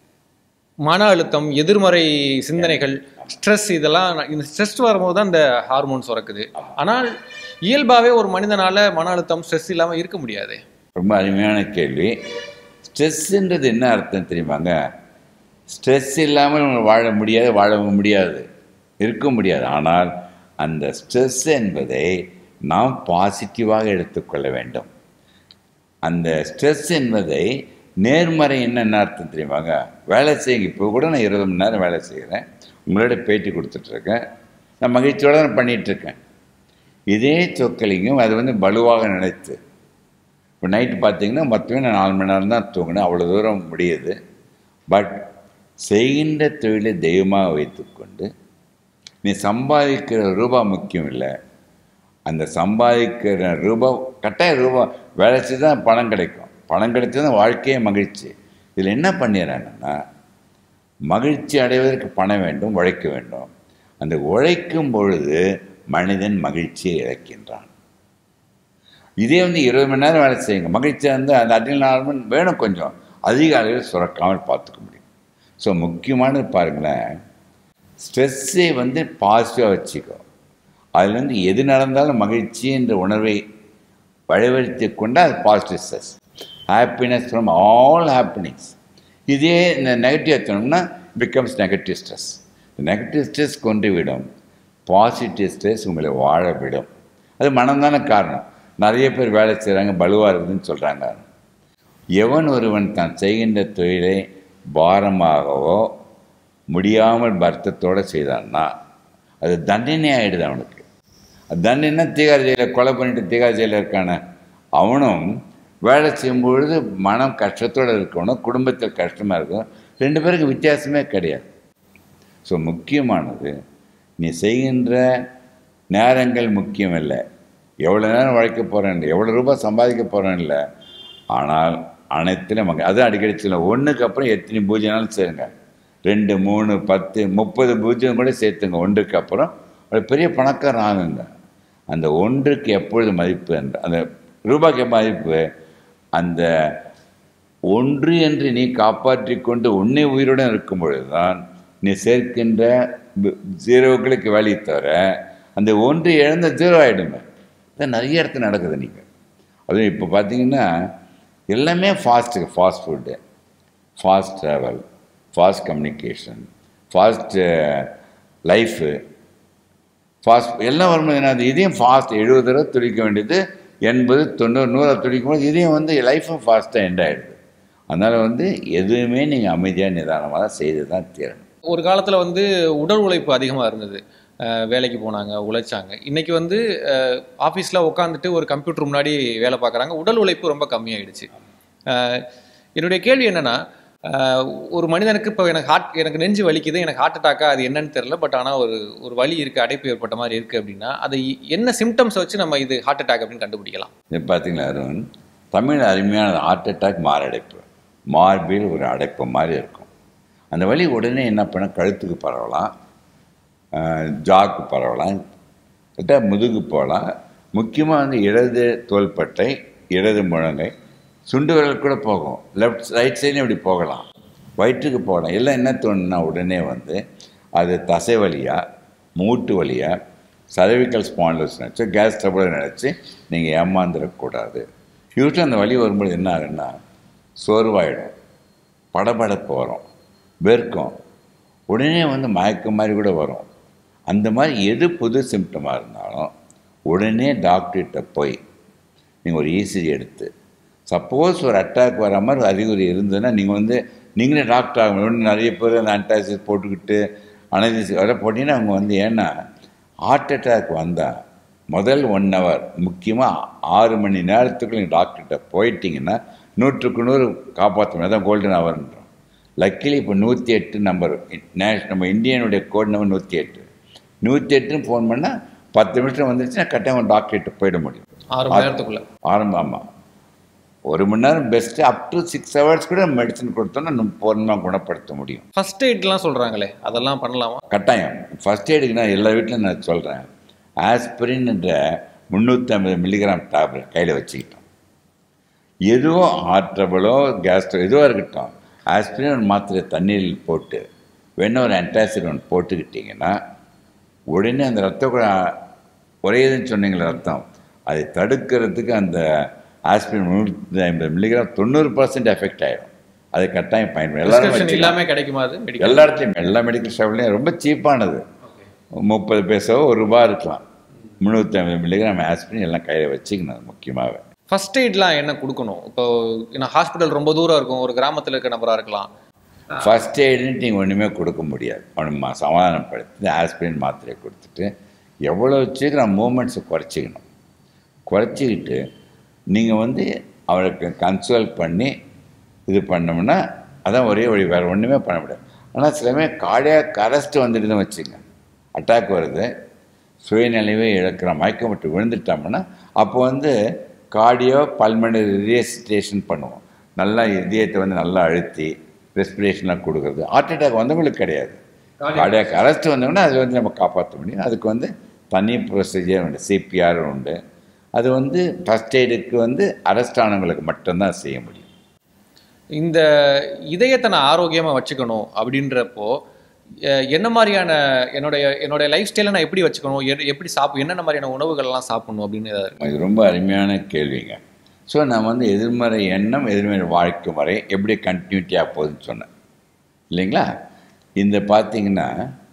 மன அழுத்தம் எதிர்மறை சிந்தனைகள் ஸ்ட்ரெஸ் இதெல்லாம் நான் இந்த ஸ்ட்ரெஸ் வரும்போது தான் இந்த ஹார்மோன் சுரக்குது ஆனால் இயல்பாகவே ஒரு மனிதனால மன அழுத்தம் ஸ்ட்ரெஸ் இல்லாமல் இருக்க முடியாது ரொம்ப அருமையான கேள்வி ஸ்ட்ரெஸ்ஸுன்றது என்ன அர்த்தம் தெரியுமாங்க ஸ்ட்ரெஸ் இல்லாமல் நம்ம வாழ முடியாது வாழவும் முடியாது இருக்க முடியாது ஆனால் அந்த ஸ்ட்ரெஸ் என்பதை நாம் பாசிட்டிவாக எடுத்துக்கொள்ள வேண்டும் அந்த ஸ்ட்ரெஸ் என்பதை நேர்மறை என்னென்ன அர்த்தம் தெரியுமாங்க வேலை செய்யுங்க இப்போ கூட நான் இருபது மணி நேரம் வேலை செய்கிறேன் உங்களோட பேட்டி கொடுத்துட்ருக்கேன் நான் மகிழ்ச்சியோடு தான் பண்ணிகிட்ருக்கேன் இதே சொக்கலிங்கம் அது வந்து பலுவாக நினைத்து இப்போ நைட்டு பார்த்தீங்கன்னா மொத்தமே நான் நாலு மணி நேரம் தான் தூங்கினேன் அவ்வளோ தூரம் முடியுது பட் செய்கின்ற தொழிலை தெய்வமாக வைத்துக்கொண்டு நீ சம்பாதிக்கிற ரூபா முக்கியம் இல்லை அந்த சம்பாதிக்கிற ரூபா கட்டாய ரூபா வேலை செய்து தான் பணம் கிடைக்கும் பணம் கிடைச்சது தான் வாழ்க்கையே மகிழ்ச்சி இதில் என்ன பண்ணிடுறாங்கன்னா மகிழ்ச்சி அடைவதற்கு பணம் வேண்டும் உழைக்க வேண்டும் அந்த உழைக்கும் பொழுது மனிதன் மகிழ்ச்சியை இழக்கின்றான் இதே வந்து இருபது மணி நேரம் வேலை செய்யுங்க மகிழ்ச்சியாக இருந்து அந்த அடில் நார்மல் வேணும் கொஞ்சம் அதிக அளவில் சுரக்காமல் பார்த்துக்க முடியும் ஸோ முக்கியமானது பாருங்களேன் ஸ்ட்ரெஸ்ஸை வந்து பாசிட்டிவாக வச்சுக்கோ அதுலேருந்து எது நடந்தாலும் மகிழ்ச்சி என்ற உணர்வை வழிவகுத்து கொண்டு அது positive stress happiness from all happenings இதே இந்த நெகட்டிவ் எடுத்தோம்னா becomes negative stress negative stress கொண்டு விடும் பாசிட்டிவ் ஸ்ட்ரெஸ் உங்களை வாழ விடும் அது மனம்தான காரணம் நிறைய பேர் வேலை செய்கிறாங்க பலுவாக இருக்குதுன்னு சொல்கிறாங்க எவன் ஒருவன் தான் செய்கின்ற தொழிலை பாரமாகவோ முடியாமல் வருத்தத்தோடு செய்தான்னா அது தண்டனை ஆகிடுது அவனுக்கு அது தண்டனை தீகார் ஜெயிலில் கொலை பண்ணிட்டு தீகார் ஜெயிலில் இருக்கான அவனும் வேலை செய்யும்பொழுது மனம் கஷ்டத்தோடு இருக்கணும் குடும்பத்தில் கஷ்டமாக இருக்கும் ரெண்டு பேருக்கு வித்தியாசமே கிடையாது ஸோ முக்கியமானது நீ செய்கின்ற நேரங்கள் முக்கியம் இல்லை எவ்வளோ நேரம் உழைக்க போகிறேன் இல்லை எவ்வளோ ரூபாய் சம்பாதிக்க போகிறேன் இல்லை ஆனால் அனைத்திலும் மக அது அடிக்கடி சொல்ல ஒன்றுக்கு அப்புறம் எத்தனை பூஜைனாலும் செய்யுங்க ரெண்டு மூணு பத்து முப்பது பூஜ்ஜியம் கூட சேர்த்துங்க ஒன்றுக்கு அப்புறம் ஒரு பெரிய பணக்காரன் ஆகுங்க அந்த ஒன்றுக்கு எப்பொழுது மதிப்பு என்ற அந்த ரூபாய்க்கு மதிப்பு அந்த ஒன்று என்று நீ காப்பாற்றி கொண்டு உன்னை உயிருடன் இருக்கும் பொழுதுதான் நீ சேர்க்கின்ற ஜீரோக்களுக்கு வேலையை தவிர அந்த ஒன்று இழந்த ஜீரோ ஆகிடுமே இதான் நிறைய இடத்துல நடக்குது நீங்கள் அதுவும் இப்போ பார்த்தீங்கன்னா எல்லாமே fast fast food fast travel fast communication fast life fast எல்லாம் வரும்போது என்ன இதையும் ஃபாஸ்ட் எழுபது தடவை துடிக்க வேண்டியது எண்பது தொண்ணூறு நூறை துடிக்கும் போது இதையும் வந்து லைஃப்பும் ஃபாஸ்ட்டாக எண்ட் ஆகிடுது அதனால் வந்து எதுவுமே நீங்கள் அமைதியாக நிதானமாக தான் செய்து தான் தீரணும் ஒரு காலத்தில் வந்து உடல் உழைப்பு அதிகமாக இருந்தது அஹ் வேலைக்கு போனாங்க உழைச்சாங்க இன்னைக்கு வந்து ஆஃபீஸில் உட்காந்துட்டு ஒரு கம்ப்யூட்டர் முன்னாடி வேலை பார்க்குறாங்க உடல் உழைப்பு ரொம்ப கம்மியாயிடுச்சு அஹ் என்னுடைய கேள்வி என்னன்னா அஹ் ஒரு மனிதனுக்கு இப்போ எனக்கு ஹார்ட் எனக்கு நெஞ்சு வலிக்குது எனக்கு ஹார்ட் அட்டாக்கா அது என்னன்னு தெரியல பட் ஆனால் ஒரு ஒரு வலி இருக்குது அடைப்பு ஏற்பட்ட மாதிரி இருக்குது அப்படின்னா அது என்ன சிம்டம்ஸ் வச்சு நம்ம இது ஹார்ட் அட்டாக் அப்படின்னு கண்டுபிடிக்கலாம் இது பார்த்தீங்களா அருண் தமிழ் அருமையான ஹார்ட் அட்டாக் மாரடைப்பு மார்பில் ஒரு அடைப்பு மாதிரி இருக்கும் அந்த வலி உடனே என்ன பண்ண கழுத்துக்கு பரவலாம் ஜாக்கு பரவலாம் கிட்ட முதுகு போகலாம் முக்கியமாக வந்து இடது தோள்பட்டை இடது முழங்கை சுண்டு விரல் கூட போகும் லெஃப்ட் ரைட் சைட்லையும் இப்படி போகலாம் வயிற்றுக்கு போகலாம் எல்லாம் என்ன தோணுன்னா உடனே வந்து அது தசை வலியாக மூட்டு வலியாக சர்விக்கல் ஸ்பான்லஸ் நினச்சி கேஸ் ட்ரபிள் நினச்சி நீங்கள் ஏமாந்துடக்கூடாது யூஸ்வலாக அந்த வலி வரும்போது என்ன ஆகுன்னா சோர்வாயிடும் படபடப்பு வரும் வெறுக்கும் உடனே வந்து மயக்கம் மாதிரி கூட வரும் அந்த மாதிரி எது புது சிம்டமாக இருந்தாலும் உடனே டாக்டர்கிட்ட போய் நீங்கள் ஒரு இசிஜி எடுத்து சப்போஸ் ஒரு அட்டாக் வர மாதிரி ஒரு அறிகுறி இருந்ததுன்னா நீங்கள் வந்து நீங்களே டாக்டர் ஆகணும் நிறைய பேர் அந்த அன்டாசிஸ் போட்டுக்கிட்டு அனலிசிஸ் வர போட்டிங்கன்னா அவங்க வந்து ஏன்னா ஹார்ட் அட்டாக் வந்தால் முதல் ஒன் ஹவர் முக்கியமாக ஆறு மணி நேரத்துக்குள்ள நீங்கள் டாக்டர்கிட்ட போயிட்டீங்கன்னா நூற்றுக்கு நூறு காப்பாற்றணும் தான் கோல்டன் ஹவர்ன்றோம் லக்கிலி இப்போ நூற்றி எட்டு நம்பர் நேஷ் நம்ம இந்தியனுடைய கோட் நம்பர் நூற்றி எட்டு நூற்றி எட்டுன்னு ஃபோன் பண்ணால் பத்து நிமிஷம் வந்துருச்சுன்னா கட்டாயம் டாக்டர்கிட்ட போயிட முடியும் ஆறு மணி நேரத்துக்குள்ள ஆரம்பம் ஆமாம் ஒரு மணி நேரம் best up to six hours கூட மெடிசன் கொடுத்தோன்னா நம்ம பூர்ணமாக குணப்படுத்த முடியும் ஃபர்ஸ்ட் எய்ட்லாம் சொல்கிறாங்களே அதெல்லாம் பண்ணலாமா கட்டாயம் ஃபஸ்ட் எய்டுக்கு நான் எல்லா வீட்டிலும் நான் சொல்கிறேன் ஆஸ்பிரின் என்ற முந்நூற்றி ஐம்பது மில்லிகிராம் டேப்லெட் கையில் வச்சுக்கிட்டோம் எதுவும் ஹார்ட் ட்ரபிளோ கேஸ்ட்ரோ எதுவாக இருக்கட்டும் ஆஸ்பிரின் ஒரு மாத்திரை தண்ணீரில் போட்டு வேணா ஒரு ஆன்டாசிட் ஒன்று போட்டுக்கிட்டிங்கன்னா உடனே அந்த ரத்த குழா- குறையுதுன்னு சொன்னீங்களே ரத்தம் அதை தடுக்கிறதுக்கு அந்த ஆஸ்பிரின் முந்நூற்றி ஐம்பது மில்லிகிராம் தொண்ணூறு பர்சன்ட் எஃபெக்ட் ஆகிடும் அது கட்டாயம் பயன்படும் எல்லாரும் Prescription வச்சுக்கலாம். எல்லாமே கிடைக்குமா அது மெடிக்கல் எல்லா இடத்துலையும் எல்லா மெடிக்கல் ஷாப்லையும் ரொம்ப சீப்பானது முப்பது பைசா ஒரு ரூபா இருக்கலாம் முந்நூற்றி ஐம்பது மில்லிகிராம் ஆஸ்பிரின் எல்லாம் கையில் வச்சுக்கணும் அது முக்கியமாகவே ஃபர்ஸ்ட் எய்ட்லாம் என்ன கொடுக்கணும் இப்போ நான் ஹாஸ்பிட்டல் ரொம்ப தூரம் இருக்கும் ஒரு கிராமத்தில் இருக்க நபராக இருக்கலாம் ஃபஸ்ட் எய்டுன்னு நீங்கள் ஒன்றுமே கொடுக்க முடியாது அவனை சமாதானப்படுத்தி ஆஸ்பிரின் மாத்திரை கொடுத்துட்டு எவ்வளோ சீக்கிரம் மூமெண்ட்ஸை குறைச்சிக்கணும் குறைச்சிக்கிட்டு நீங்கள் வந்து அவளுக்கு கன்சல்ட் பண்ணி இது பண்ணோம்னா அதான் ஒரே வழி வேறு ஒன்றுமே பண்ண முடியாது ஆனால் சிலமே கார்டியாக் அரெஸ்ட் வந்துடுதுன்னு வச்சுங்க அட்டாக் வருது சுயநிலைவே இழக்கிற மயக்கம் விட்டு விழுந்துட்டோம்னா அப்போ வந்து கார்டியோ பல்மனரி ரியசிட்டேஷன் பண்ணுவோம் நல்லா இதயத்தை வந்து நல்லா அழுத்தி ரெஸ்பிரேஷன்லாம் கொடுக்குறது ஹார்ட் அட்டாக் வந்தவங்களுக்கு கிடையாது கார்டியாக் அரெஸ்ட் வந்தோம்னா அது வந்து நம்ம காப்பாற்ற முடியும் அதுக்கு வந்து தனி ப்ரொசீஜர் உண்டு சிபிஆர் உண்டு அது வந்து ஃபஸ்ட் எய்டுக்கு வந்து அரெஸ்ட் ஆனவங்களுக்கு மட்டும்தான் செய்ய முடியும் இந்த இதயத்தை நான் ஆரோக்கியமாக வச்சுக்கணும் அப்படின்றப்போ அஹ், என்ன மாதிரியான என்னுடைய என்னுடைய லைஃப் ஸ்டைலை நான் எப்படி வச்சுக்கணும் எ- எப்படி சாப்பிட என்னென்ன மாதிரியான உணவுகள்லாம் சாப்பிடணும் அப்படின்னு ஏதாவது இருக்கா? இது ரொம்ப அருமையான கேள்விங்க ஸோ நான் வந்து எதிர்மறை எண்ணம் எதிர்மறை வாழ்க்கை முறை எப்படி கண்டினியூட்டியாக போகுதுன்னு சொன்னேன் இல்லைங்களா இந்த பார்த்தீங்கன்னா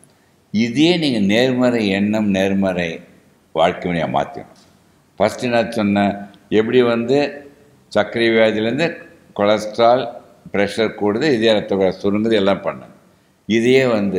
இதே நீங்கள் நேர்மறை எண்ணம் நேர்மறை வாழ்க்கை முறையை மாற்றணும் ஃபஸ்ட்டு நான் சொன்னேன் எப்படி வந்து சர்க்கரை வியாதியிலேருந்து கொலஸ்ட்ரால் ப்ரெஷர் கூடுது இதே ரத்த குழாய் சுருங்குது எல்லாம் பண்ணேன் இதையே வந்து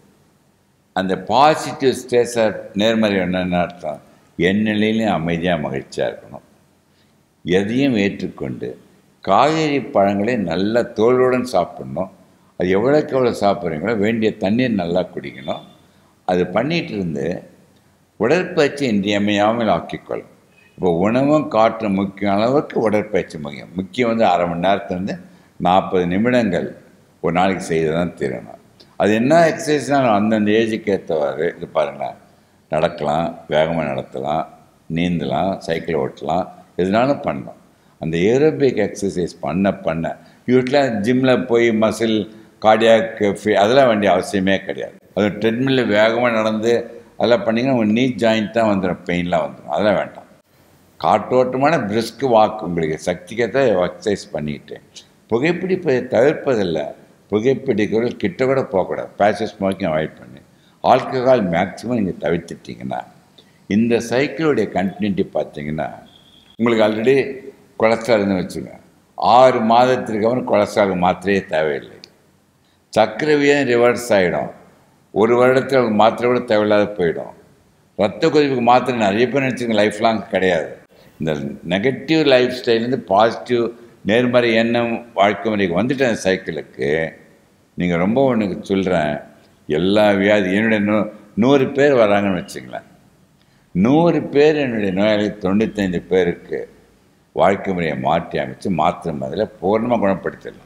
அந்த பாசிட்டிவ் ஸ்ட்ரெஸ்ஸை நேர்மறை என்னென்ன அர்த்தம் என் நிலையிலையும் அமைதியாக மகிழ்ச்சியாக இருக்கணும் எதையும் ஏற்றுக்கொண்டு காய்கறி பழங்களை நல்ல தோலுடன் சாப்பிடணும் அது எவ்வளோக்கு எவ்வளோ சாப்பிட்றீங்களோ வேண்டிய தண்ணீர் நல்லா குடிக்கணும் அது பண்ணிகிட்டு இருந்து உடற்பயிற்சி இன்றியமையாமல் ஆக்கிக்கொள்ளும் இப்போ உணவும் காற்றும் முக்கிய அளவுக்கு உடற்பயிற்சி முக்கியம் முக்கியம் வந்து அரை மணி நேரத்துலேருந்து நாற்பது நிமிடங்கள் ஒரு நாளைக்கு செய்து தான் தீரணும் அது என்ன எக்ஸசைஸ்னாலும் அந்தந்த ஏஜுக்கு ஏற்றவாறு இது பாருங்களேன் நடக்கலாம் வேகமாக நடத்தலாம் நீந்தலாம் சைக்கிள் ஓட்டலாம் எதுனாலும் பண்ணலாம் அந்த ஏரோபிக் எக்ஸசைஸ் பண்ண பண்ண வீட்டில் ஜிம்மில் போய் மசில் கார்டியாக் அதெல்லாம் வேண்டிய அவசியமே கிடையாது அது ட்ரெட்மில்ல வேகமாக நடந்து அதெல்லாம் பண்ணிங்கன்னா உங்கள் நீ ஜாயிண்ட் தான் வந்துடும் பெயின்லாம் வந்துடும் அதெல்லாம் வேண்டாம் காற்றோட்டமான பிரிஸ்க் வாக் உங்களுக்கு சக்திக்கத்தை எக்ஸசைஸ் பண்ணிக்கிட்டு புகைப்பிடிப்பதை தவிர்ப்பதில்லை புகைப்பிடிக்கிறவர்கள் கிட்ட கூட போகக்கூடாது பேசிவ் ஸ்மோக்கிங் அவாய்ட் பண்ணி ஆல்கஹால் மேக்ஸிமம் நீங்கள் தவிர்த்துட்டீங்கன்னா இந்த சைக்கிளுடைய கண்டினியூட்டி பார்த்தீங்கன்னா உங்களுக்கு ஆல்ரெடி கொலஸ்ட்ரால் இருந்து வச்சுங்க ஆறு மாதத்திற்கு அப்புறம் கொலஸ்ட்ரால் மாத்திரையே தேவையில்லை சர்க்கரை வியாதி ரிவர்ஸ் ஆகிடும் ஒரு வருடத்தில் உங்களுக்கு மாத்திரை கூட தேவையில்லாத போயிடும் ரத்த கொதிப்புக்கு மாத்திரை நிறைய பேர் நினச்சிங்க லைஃப் லாங் கிடையாது இந்த நெகட்டிவ் லைஃப் ஸ்டைல்லேருந்து பாசிட்டிவ் நேர்மறை எண்ணம் வாழ்க்கை முறைக்கு வந்துட்ட அந்த சைக்கிளுக்கு நீங்கள் ரொம்ப ஒன்றுக்கு சொல்கிறேன் எல்லா வியாதி என்னுடைய நூ நூறு பேர் வராங்கன்னு வச்சுங்களேன் நூறு பேர் என்னுடைய நோயாளி தொண்ணூத்தைந்து பேருக்கு வாழ்க்கை முறையை மாற்றி அமைச்சு மாத்திரை மாதிரியில் பூர்ணமாக குணப்படுத்திடலாம்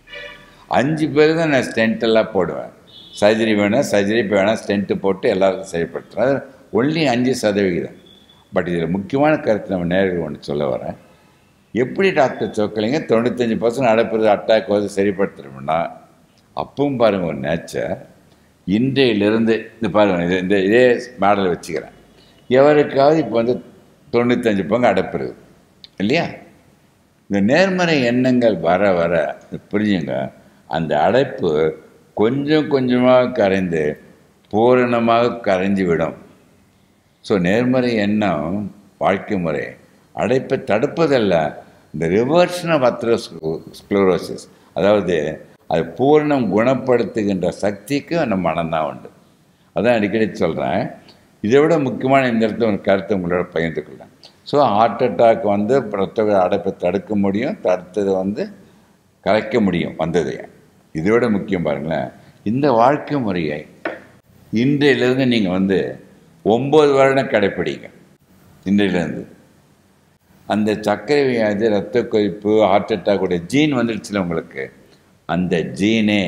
அஞ்சு பேர் தான் நான் ஸ்டென்ட் எல்லாம் போடுவேன் சர்ஜரி வேணால் சர்ஜரி இப்போ வேணால் ஸ்டென்ட்டு போட்டு எல்லாருக்கும் சரிப்படுத்துகிறேன் அது ஒன்லி அஞ்சு சதவிகிதம் பட் இதில் முக்கியமான கருத்து நம்ம நேரில் ஒன்று சொல்ல வரேன் எப்படி டாக்டர் சொக்கலிங்க தொண்ணூத்தஞ்சு பர்சன்ட் அடைப்புறது அட்டாக் வந்து சரிப்படுத்துகிறோம்னா அப்பவும் பாருங்கள் ஒரு நேச்சர் இன்றையிலிருந்து இது பாருங்கள் இது இந்த இதே மாடலை வச்சுக்கிறேன் எவருக்காவது இப்போ வந்து தொண்ணூத்தஞ்சு பங்கு அடைப்புறது இல்லையா இந்த நேர்மறை எண்ணங்கள் வர வர இது புரிஞ்சுங்க அந்த அடைப்பு கொஞ்சம் கொஞ்சமாக கரைந்து பூரணமாக கரைஞ்சு விடும் ஸோ நேர்மறை எண்ணம் வாழ்க்கை முறை அடைப்பை தடுப்பதல்ல இந்த ரிவர்ஷன் ஆஃப் அத்ரோஸ்க்ளோரோசிஸ் அதாவது அது பூரணம் குணப்படுத்துகின்ற சக்திக்கு அந்த மனம்தான் உண்டு அதான் அடிக்கடி சொல்கிறேன் இதை விட முக்கியமான இந்த இடத்துல ஒரு கருத்தை உங்களோட பகிர்ந்து கொள்ளேன் ஸோ ஹார்ட் அட்டாக் வந்து ரத்த அடைப்பை தடுக்க முடியும் தடுத்தது வந்து கலைக்க முடியும் வந்தது இதை விட முக்கியம் பாருங்களேன் இந்த வாழ்க்கை முறையை இன்றையிலிருந்து நீங்கள் வந்து ஒம்பது வருடம் கடைப்பிடிங்க இன்றையிலேருந்து அந்த சர்க்கரை வியாதி ரத்த கொதிப்பு ஹார்ட் அட்டாக்குடைய ஜீன் வந்துடுச்சுல உங்களுக்கு அந்த ஜீனே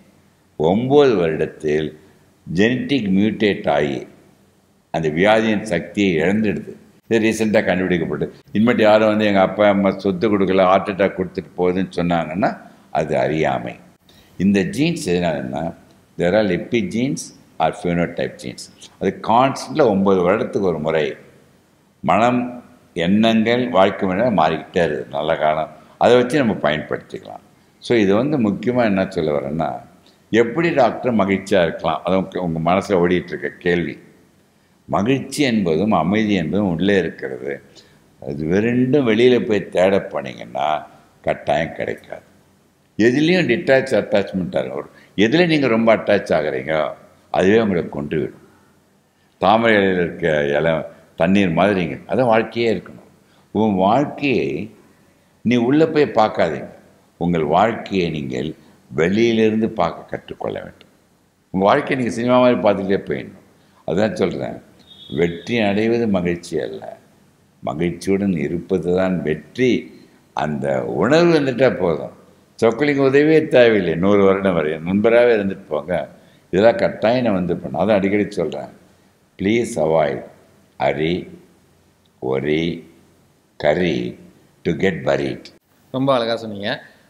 ஒம்பது வருடத்தில் ஜெனட்டிக் மியூட்டேட் ஆகி அந்த வியாதியின் சக்தியை இழந்துடுது இது ரீசெண்டாக கண்டுபிடிக்கப்பட்டு இனிமேட்டு யாரும் வந்து எங்கள் அப்பா அம்மா சொத்து கொடுக்கல ஹார்ட் அட்டாக் கொடுத்துட்டு போகுதுன்னு சொன்னாங்கன்னா அது அறியாமை இந்த ஜீன்ஸ் எதனாலன்னா தெர் ஆர் லிப்பி ஜீன்ஸ் ஆர் ஃபியூனோடைப் ஜீன்ஸ் அது கான்ஸ்டண்ட்டில் ஒம்பது வருடத்துக்கு ஒரு முறை மனம் எண்ணங்கள் வாழ்க்கை முறை மாறிக்கிட்டே இருக்குது நல்ல காலம் அதை வச்சு நம்ம பயன்படுத்திக்கலாம் ஸோ இது வந்து முக்கியமாக என்ன சொல்ல வரேன்னா எப்படி டாக்டர் மகிழ்ச்சியாக இருக்கலாம் அது உங்கள் மனசில் ஓடிட்டுருக்க கேள்வி மகிழ்ச்சி என்பதும் அமைதி என்பதும் உள்ளே இருக்கிறது அது ரெண்டும் வெளியில் போய் தேட போனீங்கன்னா கட்டாயம் கிடைக்காது எதுலேயும் டிட்டாச் அட்டாச்மெண்ட்டாக இருக்கும் எதில் நீங்கள் ரொம்ப அட்டாச் ஆகுறீங்க அதுவே உங்களை கொண்டு விடும் தாமரை இலையில் இருக்க இலை தண்ணீர் மாதிரிங்க அதான் வாழ்க்கையே இருக்கணும் உன் வாழ்க்கையை நீ உள்ளே போய் பார்க்காதீங்க உங்கள் வாழ்க்கையை நீங்கள் வெளியிலிருந்து பார்க்க கற்றுக்கொள்ள வேண்டும் உங்கள் வாழ்க்கையை நீங்கள் சினிமா மாதிரி பார்த்துட்டே போயிடணும் அதுதான் சொல்கிறேன் வெற்றி அடைவது மகிழ்ச்சி அல்ல மகிழ்ச்சியுடன் இருப்பது தான் வெற்றி அந்த உணர்வு வந்துட்டால் போதும் சொக்கலிங்க உதவியே தேவையில்லை நூறு வருடம் வரை நண்பராகவே இருந்துட்டு போங்க இதெல்லாம் கட்டாயம் நான் வந்து பண்ண அதான் அடிக்கடி சொல்கிறேன் please avoid hurry worry curry to get buried ரொம்ப அழகாக சொன்னீங்க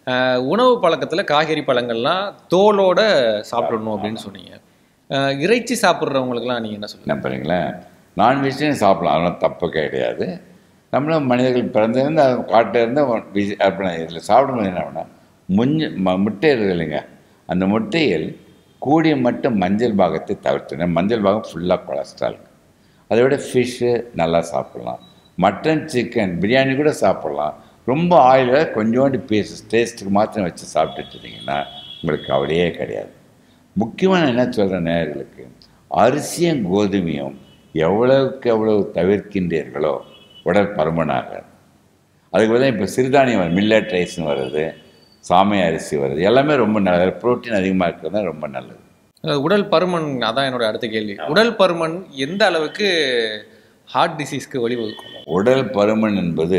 அஹ், உணவு பழக்கத்தில் காய்கறி பழங்கள்லாம் தோலோட சாப்பிடணும் அப்படின்னு சொன்னீங்க அஹ், இறைச்சி சாப்பிட்றவங்களுக்குலாம் நீங்கள் என்ன சொல்லுங்க என்ன பாருங்களேன் நான்வெஜ்லையும் சாப்பிடலாம் அதெல்லாம் தப்பு கிடையாது நம்மளும் மனிதர்கள் பிறந்திருந்து அது காட்டில் இருந்து அப்படி இதில் சாப்பிடும்போது என்ன பண்ணால் முஞ்ச ம முட்டை இருக்குது இல்லைங்க அந்த முட்டையில் கூடிய மட்டும் மஞ்சள் பாகத்தை தவிர்த்து மஞ்சள் பாகம் ஃபுல்லாக கொலஸ்ட்ரால் அதை விட ஃபிஷ்ஷு நல்லா சாப்பிட்லாம் மட்டன் சிக்கன் பிரியாணி கூட சாப்பிட்லாம் ரொம்ப ஆயிலாக கொஞ்சோண்டு பீசஸ் டேஸ்ட்டுக்கு மாத்திரம் வச்சு சாப்பிட்டுட்டு இருந்தீங்கன்னா உங்களுக்கு கவலையே கிடையாது முக்கியமாக நான் என்ன சொல்கிறேன் நேயர்களுக்கு அரிசியும் கோதுமையும் எவ்வளவுக்கு எவ்வளவு தவிர்க்கின்றீர்களோ உடல் பருமனாகாது அதுக்கு பதிலாக இப்போ சிறுதானியம் வருது மில்லட் ரைஸ்னு வருது சாமை அரிசி வருது எல்லாமே ரொம்ப நல்லது ப்ரோட்டீன் அதிகமாக இருக்கிறது தான் ரொம்ப நல்லது அஹ், உடல் பருமன் அதான் என்னோட அடுத்த கேள்வி உடல் பருமன் எந்த அளவுக்கு ஹார்ட் டிசீஸ்க்கு வழிவகுக்கும் உடல் பருமன் என்பது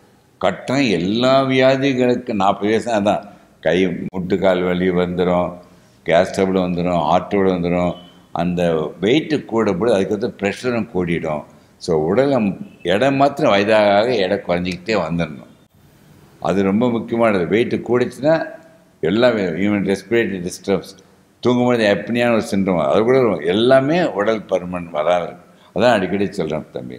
கட்டம் எல்லா வியாதிகளுக்கு நாற்பது வயசு அதான் கை முட்டுக்கால் வலி வந்துடும் கேஸ் ட்ரபிள் வந்துடும் ஹார்ட் ட்ரபிள் வந்துடும் அந்த வெயிட்டு கூட கூட அதுக்கடுத்து ப்ரெஷரும் கூடிடும் ஸோ உடலை இடம் மாத்திரம் வயதாக எடை குறைஞ்சிக்கிட்டே வந்துடணும் அது ரொம்ப முக்கியமானது வெயிட்டு கூடிச்சுன்னா எல்லாம் ஈவன் ரெஸ்பிரேட்டரி டிஸ்டர்ப்ஸ் தூங்கும்போது எப்படியான ஒரு சின்ரம் அது கூட வரும். எல்லாமே உடல் பருமன் வராது அதான் அடிக்கடி சொல்கிறேன் தம்பி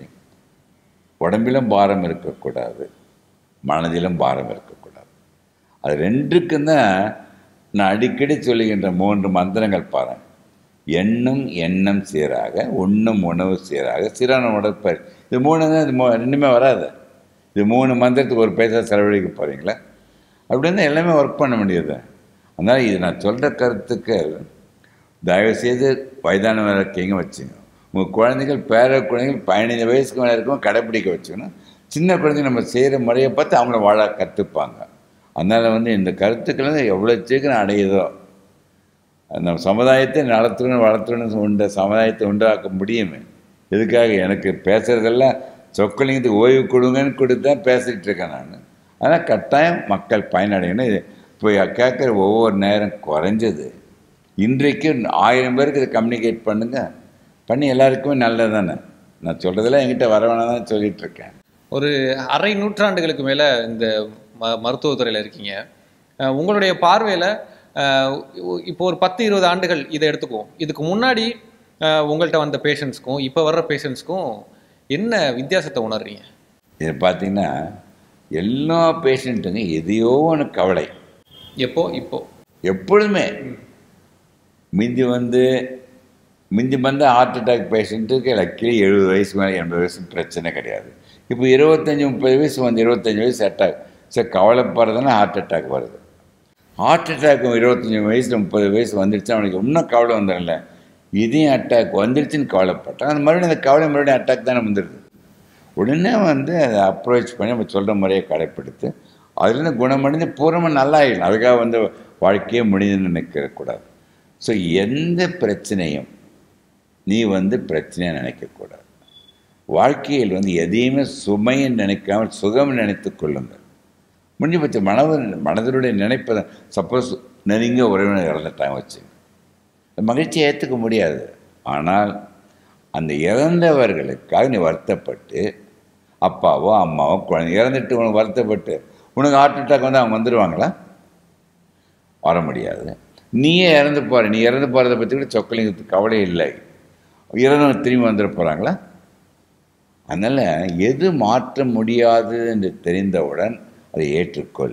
உடம்பிலும் பாரம் இருக்கக்கூடாது மனதிலும் பாரம் இருக்கக்கூடாது அது ரெண்டுக்கும் தான் நான் அடிக்கடி சொல்லுகின்ற மூன்று மந்திரங்கள் பாருங்க எண்ணும் எண்ணம் சீராக உண்ணும் உணவு சீராக சீரான உடற்பயிர் இது மூணு தான் இது மூ ரெண்டுமே வராது இது மூணு மந்திரத்துக்கு ஒரு பைசா செலவழிக்க போகிறீங்களா அப்படி இருந்தால் எல்லாமே ஒர்க் பண்ண முடியாது அதனால் இது நான் சொல்கிற கருத்துக்கு தயவுசெய்து வயதானவரை இருக்கீங்க வச்சுங்க உங்கள் குழந்தைகள் பேர குழந்தைகள் பதினைந்து வயசுக்கு மேலே இருக்கும் கடைப்பிடிக்க வச்சுக்கணும் சின்ன குழந்தைங்க நம்ம செய்கிற முறையை பார்த்து அவங்கள வாழ கற்றுப்பாங்க அதனால் வந்து இந்த கருத்துக்கள் வந்து எவ்வளோ சீக்கிரம் அடையுதோ நம்ம சமுதாயத்தை நடத்தணும் வளர்த்தணும் உண்ட சமுதாயத்தை உண்டாக்க முடியுமே இதுக்காக எனக்கு பேசுகிறதெல்லாம் சொக்கலிங்கத்துக்கு ஓய்வு கொடுங்கன்னு கொடுத்து தான் பேசிகிட்டு இருக்கேன் நான் ஆனால் கட்டாயம் மக்கள் பயனடையணும் இது இப்போ கேட்குற ஒவ்வொரு நேரம் குறைஞ்சது இன்றைக்கு ஆயிரம் பேருக்கு இதை கம்யூனிகேட் பண்ணுங்க பண்ணி எல்லாருக்குமே நல்லது தானே நான் சொல்கிறதெல்லாம் என்கிட்ட வர வேணாம் தான் சொல்லிட்டு இருக்கேன் ஒரு அரை நூற்றாண்டுகளுக்கு மேலே இந்த ம மருத்துவத்துறையில் இருக்கீங்க அஹ் உங்களுடைய பார்வையில் இப்போ ஒரு பத்து இருபது ஆண்டுகள் இதை எடுத்துக்குவோம் இதுக்கு முன்னாடி அஹ் உங்கள்கிட்ட வந்த பேஷண்ட்ஸ்க்கும் இப்போ வர்ற பேஷண்ட்ஸ்க்கும் என்ன வித்தியாசத்தை உணர்றீங்க இதை பார்த்தீங்கன்னா எல்லா பேஷண்ட்டுங்க எதையோ ஒன்று கவலை எப்போ இப்போ எப்பொழுதுமே மிந்தி வந்து மிந்தி வந்த ஹார்ட் அட்டாக் பேஷண்ட்டுக்கு லக்கிலி எழுபது வயசு மேலே எண்பது வயசு பிரச்சனை கிடையாது இப்போ இருபத்தஞ்சி முப்பது வயசு வந்து இருபத்தஞ்சி வயசு அட்டாக் சரி கவலைப்படுறதுன்னா ஹார்ட் அட்டாக் வருது ஹார்ட் அட்டாக் இருபத்தஞ்சி வயசு முப்பது வயசு வந்துடுச்சு அவனுக்கு இன்னும் கவலை வந்துடல இதையும் அட்டாக் வந்துடுச்சுன்னு கவலைப்பட்டான் அந்த மறுபடியும் அந்த கவலை மறுபடியும் அட்டாக் தானே வந்துடுது உடனே வந்து அதை அப்ரோச் பண்ணி நம்ம சொல்கிற முறையை கடைப்பிடித்து அதுலேருந்து குணமடைந்து பூர்வமாக நல்லா ஆகிடணும் அதுக்காக வந்து வாழ்க்கையே முடிஞ்சுன்னு நினைக்கக்கூடாது ஸோ எந்த பிரச்சனையும் நீ வந்து பிரச்சனையாக நினைக்கக்கூடாது வாழ்க்கையில் வந்து எதையுமே சுமையை நினைக்காமல் சுகம் நினைத்து கொள்ளுங்கள் முடிஞ்சு பட்ச மனது மனதனுடைய நினைப்பதை சப்போஸ் நெருங்கிய உறவினர் இறந்துட்டாங்க வச்சு மகிழ்ச்சியை ஏற்றுக்க முடியாது ஆனால் அந்த இறந்தவர்களுக்காக நீ வருத்தப்பட்டு அப்பாவோ அம்மாவோ குழந்தை இறந்துட்டு உனக்கு வருத்தப்பட்டு உனக்கு ஹார்ட் அட்டாக் வந்து அவங்க வந்துடுவாங்களா வர முடியாது நீயே இறந்து போகிற நீ இறந்து போகிறத பற்றி கூட சொக்கலிங்கத்துக்கு கவலை இல்லை இறந்தவங்க திரும்பி வந்துட போகிறாங்களா அதனால் எது மாற்ற முடியாது என்று தெரிந்தவுடன் அதை ஏற்றுக்கொள்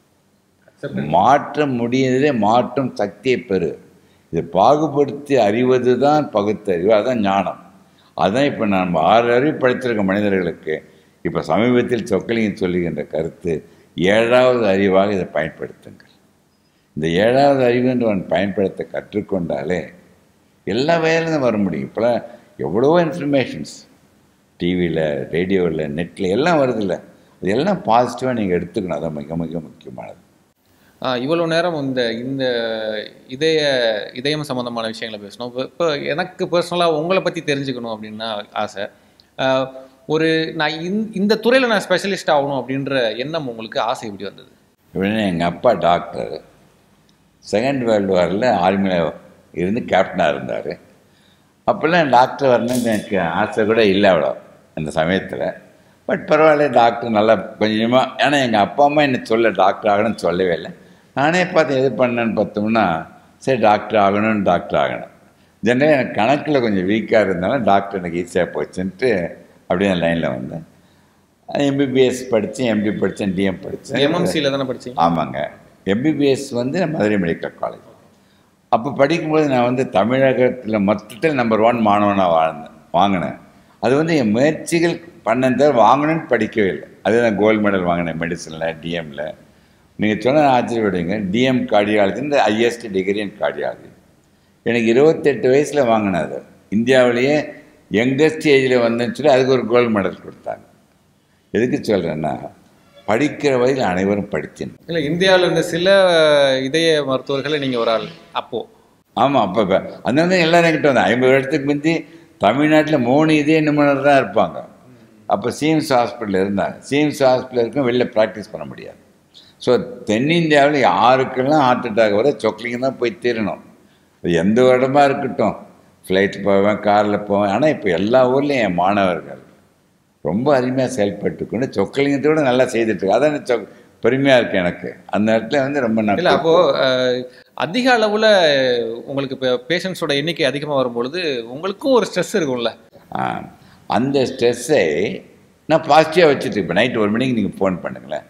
மாற்ற முடியதே மாற்றும் சக்தியை பெறு இதை பாகுபடுத்தி அறிவது தான் பகுத்தறிவு அதுதான் ஞானம் அதுதான் இப்போ நான் ஆறு அறிவு படித்திருக்க மனிதர்களுக்கு இப்போ சமீபத்தில் சொக்கலிங்கம் சொல்லுகின்ற கருத்து ஏழாவது அறிவாக இதை பயன்படுத்துங்கள் இந்த ஏழாவது அறிவு என்று அவன் பயன்படுத்த கற்றுக்கொண்டாலே எல்லா வயதிலும் வர முடியும் இப்போலாம் எவ்வளவோ இன்ஃபர்மேஷன்ஸ் டிவியில் ரேடியோவில் நெட்டில் எல்லாம் வருதில்ல அது எல்லாம் பாசிட்டிவாக நீங்கள் எடுத்துக்கணும் அதான் மிக மிக முக்கியமானது ஆஹ் இவ்வளவு நேரம் இந்த இந்த இதய இதயம் சம்பந்தமான விஷயங்களை பேசணும் இப்போ இப்போ எனக்கு பர்சனலாக உங்களை பற்றி தெரிஞ்சுக்கணும் அப்படின்னு தான் ஆசை ஆஹ் ஒரு நான் இந்த இந்த துறையில் நான் ஸ்பெஷலிஸ்ட் ஆகணும் அப்படின்ற எண்ணம் உங்களுக்கு ஆசை எப்படி வந்தது இப்படின்னா எங்கள் அப்பா டாக்டர் செகண்ட் வேர்ல்டு வாரில் ஆர்மியில் இருந்து கேப்டனாக இருந்தார் அப்போல்லாம் டாக்டர் வரணும்னு எனக்கு ஆசை கூட இல்லை அவ்வளோ அந்த சமயத்தில் பட் பரவாயில்ல டாக்டர் நல்லா கொஞ்சமாக ஏன்னா எங்கள் அப்பா அம்மா என்ன சொல்ல டாக்டர் ஆகணும்னு சொல்லவே இல்லை நானே பார்த்து எது பண்ணேன்னு பார்த்தோம்னா சரி டாக்டர் ஆகணும்னு டாக்டர் ஆகணும் ஜென்ரலாக எனக்கு கணக்கில் கொஞ்சம் வீக்காக இருந்தாலும் டாக்டர் எனக்கு ஈஸியாக போச்சுன்ட்டு அப்படியே லைனில் வந்தேன் எம்பிபிஎஸ் படித்தேன் எம்பி படித்தேன் டிஎம் படித்தேன் எம்எம்சியில் தானே படிச்சீங்க ஆமாங்க எம்பிபிஎஸ் வந்து மதுரை மெடிக்கல் காலேஜ் அப்போ படிக்கும்போது நான் வந்து தமிழகத்தில் மொத்தத்தில் நம்பர் ஒன் மாணவனாக வாழ்ந்தேன் வாங்கினேன் அது வந்து என் முயற்சிகள் பண்ணதை வாங்கணும்னு படிக்கவே இல்லை அது நான் கோல்டு மெடல் வாங்கினேன் மெடிசனில் டிஎம்மில் நீங்கள் சொன்ன ஆச்சரியப்படுவீங்க டிஎம் கார்டியாலஜி இந்த ஹையஸ்ட் டிகிரி இன் கார்டியாலஜி எனக்கு இருபத்தெட்டு வயசில் வாங்கினேன் அது இந்தியாவிலேயே யங்கஸ்ட் ஏஜில் வந்தேன்னு சொல்லி அதுக்கு ஒரு கோல்டு மெடல் கொடுத்தாங்க எதுக்கு சொல்கிறேன்னா படிக்கிற வயதில் அனைவரும் படித்தேன் இல்லை இந்தியாவில் இருந்த சில இதய மருத்துவர்களை நீங்கள் ஒரு ஆள் அப்போ ஆமாம் அப்போ இப்போ அந்த வந்து எல்லாரும் என்கிட்ட வந்து ஐம்பது வருடத்துக்கு முந்தி தமிழ்நாட்டில் மூணு இதய நிபுணர் தான் இருப்பாங்க அப்போ சிஎம்ஸ் ஹாஸ்பிட்டல் இருந்தாங்க சிஎம்ஸ் ஹாஸ்பிட்டல் இருக்கும் வெளில ப்ராக்டிஸ் பண்ண முடியாது ஸோ தென்னிந்தியாவில் யாருக்கெல்லாம் ஹார்ட் அட்டாக் வர சொக்கலிங்க தான் போய் தீரணும் அது எந்த இடமா இருக்கட்டும் ஃப்ளைட் போவேன் காரில் போவேன் ஆனால் இப்போ எல்லா ஊர்லேயும் என் மாணவர்கள் ரொம்ப அருமையாக செயல்பட்டு கொண்டு சொக்கலிங்கத்தோட நல்லா செய்துட்டு அதான் எனக்கு சொ பெருமையாக இருக்குது எனக்கு அந்த இடத்துல வந்து ரொம்ப இல்லை நான் அப்போ அஹ், அதிக அளவில் உங்களுக்கு இப்போ பேஷண்ட்ஸோட எண்ணிக்கை அதிகமாக வரும்பொழுது உங்களுக்கும் ஒரு ஸ்ட்ரெஸ் இருக்கும்ல ஆ, அந்த ஸ்ட்ரெஸ்ஸை நான் பாசிட்டிவாக வச்சுட்டு இப்போ நைட் ஒரு மணிக்கு நீங்கள் ஃபோன் பண்ணுங்களேன்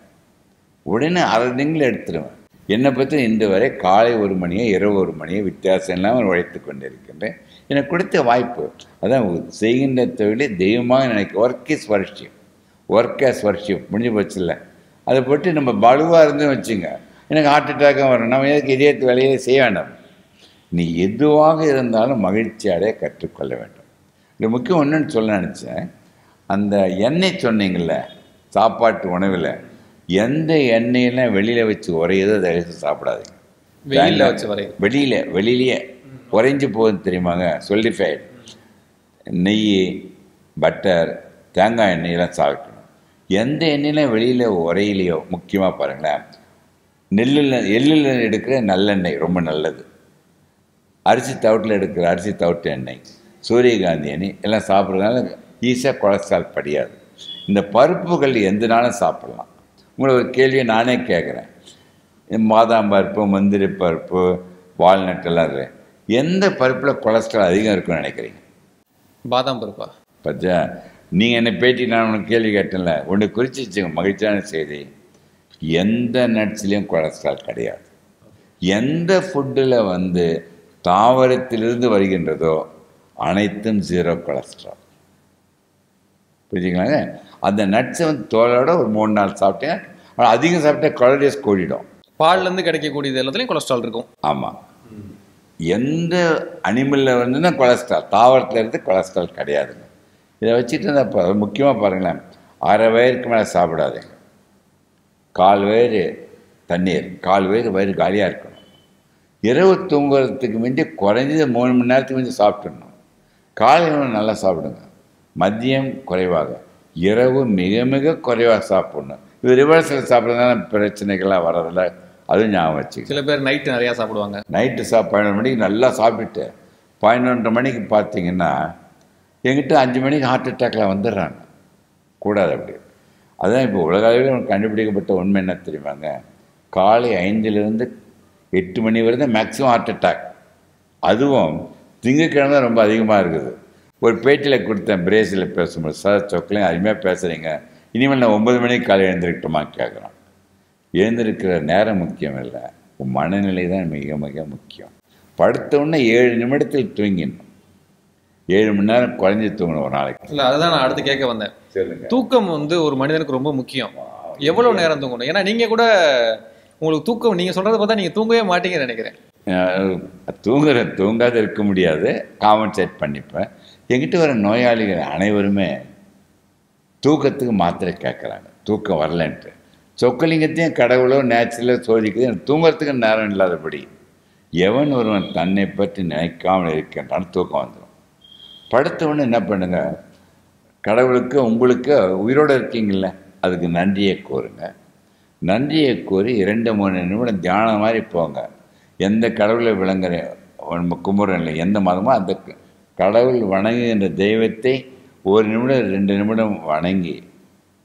உடனே அரை திங்கள் எடுத்துருவேன் என்னை பற்றி இன்று வரை காலை ஒரு மணியோ இரவு ஒரு மணியோ வித்தியாசம் இல்லாமல் உழைத்து கொண்டிருக்கின்றேன் எனக்கு கொடுத்த வாய்ப்பு அதான் செய்கின்ற தொழிலை தெய்வமாக நினைக்க work is worship work as worship முடிஞ்சு போச்சு இல்லை அதை போட்டு நம்ம பலுவாக இருந்து வச்சுங்க எனக்கு ஹார்ட் அட்டாக்கும் வரும் நம்ம எதுக்கு இதயத்து வேலையை செய்ய வேண்டாம் நீ எதுவாக இருந்தாலும் மகிழ்ச்சி அடைய கற்றுக்கொள்ள வேண்டும் இது முக்கியம் ஒன்றுன்னு சொல்ல நினச்சேன் அந்த எண்ணெய் சொன்னீங்கள்ல சாப்பாட்டு உணவில் எந்த எண்ணெயெல்லாம் வெளியில் வச்சு உரையுதோ தயவுசெய்து சாப்பிடாதீங்க வெயிலில் வச்சு வரை வெளியில் வெளியிலேயே உறைஞ்சு போகுது தெரியுமாங்க சொல்லிஃபைடு நெய் பட்டர் தேங்காய் எண்ணெயெல்லாம் சாப்பிடணும் எந்த எண்ணெயெல்லாம் வெளியில் உரையிலையோ முக்கியமாக பாருங்களேன் நெல்லில் எள்ளில் எடுக்கிற நல்லெண்ணெய் ரொம்ப நல்லது அரிசி தவிட்டில் எடுக்கிற அரிசி தவிட்டு எண்ணெய் சூரியகாந்தி எண்ணெய் எல்லாம் சாப்பிட்றதுனால ஈஸியாக கொலஸ்ட்ரால் படியாது இந்த பருப்புகள் எந்த நாளும் சாப்பிடலாம் உங்களை ஒரு கேள்வியை நானே கேட்குறேன் பாதாம் பருப்பு முந்திரி பருப்பு வால்நட் எல்லாம் இருக்கு எந்த பருப்பில் கொலஸ்ட்ரால் அதிகம் இருக்குன்னு நினைக்கிறீங்க பாதாம் பருப்பா பச்சா நீங்கள் என்ன பேட்டி நான் உனக்கு கேள்வி கேட்டேன்ல ஒன்று குறித்து வச்சுங்க மகிழ்ச்சியான செய்தி எந்த நட்ஸ்லேயும் கொலஸ்ட்ரால் கிடையாது எந்த ஃபுட்டில் வந்து தாவரத்திலிருந்து வருகின்றதோ அனைத்தும் ஜீரோ கொலஸ்ட்ரால் புரிஞ்சுக்கலாங்க அந்த நட்ஸை வந்து தோலோட ஒரு மூணு நாள் சாப்பிட்டேன் ஆனால் அதிகம் சாப்பிட்டா கலோரியஸ் கூடிடும் பால்லேருந்து கிடைக்கக்கூடியது எல்லாத்துலேயும் கொலஸ்ட்ரால் இருக்கும் ஆமாம் எந்த அனிமலில் வந்துன்னா கொலஸ்ட்ரால் தாவரத்தில் இருந்து கொலஸ்ட்ரால் கிடையாதுங்க இதை வச்சுட்டு இருந்தால் இப்போ முக்கியமாக பாருங்களேன் அரை வயிறுக்கு மேலே சாப்பிடாதீங்க கால் வயிறு தண்ணீர் கால் வயிறு வயிறு காலியாக இருக்கணும் இரவு தூங்குறதுக்கு முந்தி குறைஞ்சது மூணு மணி நேரத்துக்கு முந்தி சாப்பிட்டுடணும் காலை உணவு நல்லா சாப்பிடுங்க மதியம் குறைவாக இரவு மிக மிக குறைவாக சாப்பிடணும் இது ரிவர்ஸில் சாப்பிட்றதுனால பிரச்சனைகள்லாம் வர்றதில்ல அதுவும் ஞாபகம் வச்சுக்கணும் சில பேர் நைட்டு நிறையா சாப்பிடுவாங்க நைட்டு சா பன்னெண்டு மணிக்கு நல்லா சாப்பிட்டுட்டு பதினொன்றரை மணிக்கு பார்த்தீங்கன்னா எங்கிட்ட அஞ்சு மணிக்கு ஹார்ட் அட்டாக்ல வந்துடுறாங்க கூடாது அப்படி அதான் இப்போ உலக அளவில் கண்டுபிடிக்கப்பட்ட உண்மை என்ன தெரியுமாங்க காலை ஐந்திலிருந்து எட்டு மணி வரை தான் மேக்ஸிமம் ஹார்ட் அட்டாக் அதுவும் திங்கக்கிழமை தான் ரொம்ப அதிகமாக இருக்குது ஒரு பேட்டியில் கொடுத்தேன் பிரேசில் பேசும்போது சார் சொக்கலையும் அருமையாக பேசுகிறீங்க இனிமேல் நான் ஒன்பது மணிக்கு காலை எழுந்திருக்கட்டுமா கேட்குறான் எழுந்திருக்கிற நேரம் முக்கியம் இல்லை உன் மனநிலை தான் மிக மிக முக்கியம் படுத்த உடனே ஏழு நிமிடத்தில் தூங்கிடணும் ஏழு மணி நேரம் குறைஞ்சி தூங்கணும் ஒரு நாளைக்கு இல்லை அதுதான் நான் அடுத்து கேட்க வந்தேன் சொல்லுங்க தூக்கம் வந்து ஒரு மனிதனுக்கு ரொம்ப முக்கியம் எவ்வளவு நேரம் தூங்கணும் ஏன்னா நீங்க கூட உங்களுக்கு தூக்கம் நீங்க சொல்றதை பார்த்தா நீங்க தூங்கவே மாட்டீங்கன்னு நினைக்கிறேன் அஹ் தூங்குற தூங்காத இருக்க முடியாது காம்பன்சேட் பண்ணிப்பேன் எங்கிட்ட வர நோயாளிகள் அனைவருமே தூக்கத்துக்கு மாத்திரை கேட்குறாங்க தூக்கம் வரலன்ட்டு சொக்கலிங்கத்தையும் கடவுளோ நேச்சுரலோ சோதிக்குது எனக்கு தூங்குறதுக்கு நேரம் இல்லாதபடி எவன் ஒருவன் தன்னை பற்றி நினைக்காமல் இருக்கின்றான் தூக்கம் வந்துடும் படுத்த உடனே என்ன பண்ணுங்க கடவுளுக்கு உங்களுக்கு உயிரோடு இருக்கீங்கள்ல அதுக்கு நன்றியை கூறுங்க நன்றியை கூறி இரண்டு மூணு நிமிடம் தியானம் மாதிரி போங்க எந்த கடவுளை விளங்குற நம்ம கும்பிட்றோம் இல்லை எந்த மதமோ அந்த க- கடவுள் வணங்குகின்ற தெய்வத்தை ஒரு நிமிடம் ரெண்டு நிமிடம் வணங்கி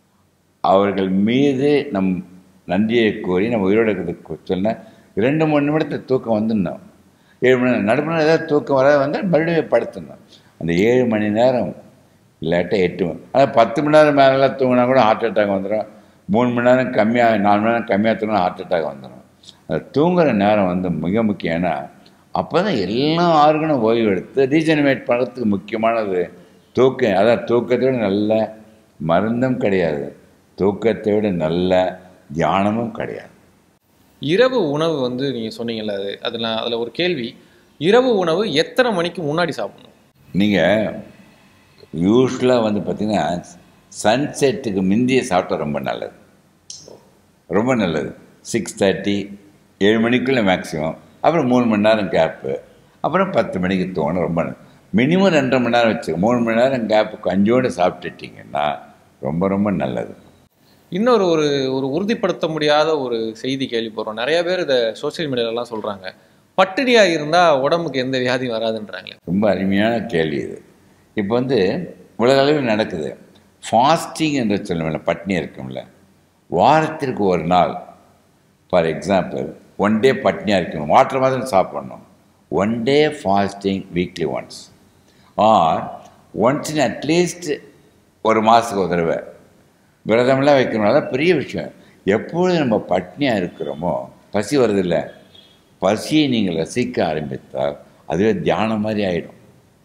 அவர்கள் மீது நம் நன்றியை கூறி நம்ம உயிரோடு இருக்கிறதுக்கு சொன்னால் இரண்டு மூணு நிமிடத்தில் தூக்கம் வந்துடணும் ஏழு மணி நேரம் நடுப்புற ஏதாவது தூக்கம் வராது வந்தால் மறுபடியும் படுத்துடணும் அந்த ஏழு மணி நேரம் இல்லாட்டா எட்டு மணி ஆனால் பத்து மணி நேரம் மேலெல்லாம் தூங்கினா கூட ஹார்ட் அட்டாக் வந்துடும் மூணு மணி நேரம் கம்மியாக நாலு மணி நேரம் கம்மியாக தூங்கினா ஹார்ட் அட்டாக் வந்துடும் அந்த தூங்குற நேரம் வந்து மிக முக்கியம் ஏன்னா அப்போ தான் எல்லா ஆர்கனும் ஓய்வு எடுத்து ரீஜெனரேட் பண்ணுறதுக்கு முக்கியமானது தூக்கம் அதான் தூக்கத்தை விட நல்ல மருந்தும் கிடையாது தூக்கத்தை விட நல்ல தியானமும் கிடையாது இரவு உணவு வந்து நீங்கள் சொன்னீங்கல்ல அது அதில் அதில் ஒரு கேள்வி இரவு உணவு எத்தனை மணிக்கு முன்னாடி சாப்பிடணும் நீங்கள் யூஸ்வலாக வந்து பார்த்தீங்கன்னா சன்செட்டுக்கு முந்திய சாப்பிட்டா ரொம்ப நல்லது ரொம்ப நல்லது சிக்ஸ் தேர்ட்டி ஏழு மணிக்குள்ளே மேக்ஸிமம் அப்புறம் மூணு மணி நேரம் கேப்பு அப்புறம் பத்து மணிக்கு தூங்கணும் ரொம்ப நல்லது மினிமம் ரெண்டரை மணி நேரம் வச்சுக்க மூணு மணி நேரம் கேப்பு அஞ்சோடு சாப்பிட்டுட்டிங்கன்னா ரொம்ப ரொம்ப நல்லது இன்னொரு ஒரு ஒரு உறுதிப்படுத்த முடியாத ஒரு செய்தி கேள்விப்படுறோம் நிறைய பேர் இதை சோஷியல் மீடியாலலாம் சொல்கிறாங்க பட்டினியாக இருந்தால் உடம்புக்கு எந்த வியாதியும் வராதுன்றாங்களே ரொம்ப அருமையான கேள்வி இது இப்போ வந்து உலக அளவில் நடக்குது ஃபாஸ்டிங் என்று சொல்லுவோம்ல பட்னி இருக்கும்ல வாரத்திற்கு ஒரு நாள் ஃபார் எக்ஸாம்பிள் ஒன் டே பட்னியாக இருக்கணும் வாட்டர் மாதிரி சாப்பிடணும் one day fasting weekly once or once in at least ஒரு மாதத்துக்கு ஒரு தடவை விரதமெல்லாம் வைக்கணும்னா பெரிய விஷயம் எப்பொழுது நம்ம பட்னியாக இருக்கிறோமோ பசி வருதில்ல பசியை நீங்கள் ரசிக்க ஆரம்பித்தால் அதுவே தியானம் மாதிரி ஆகிடும்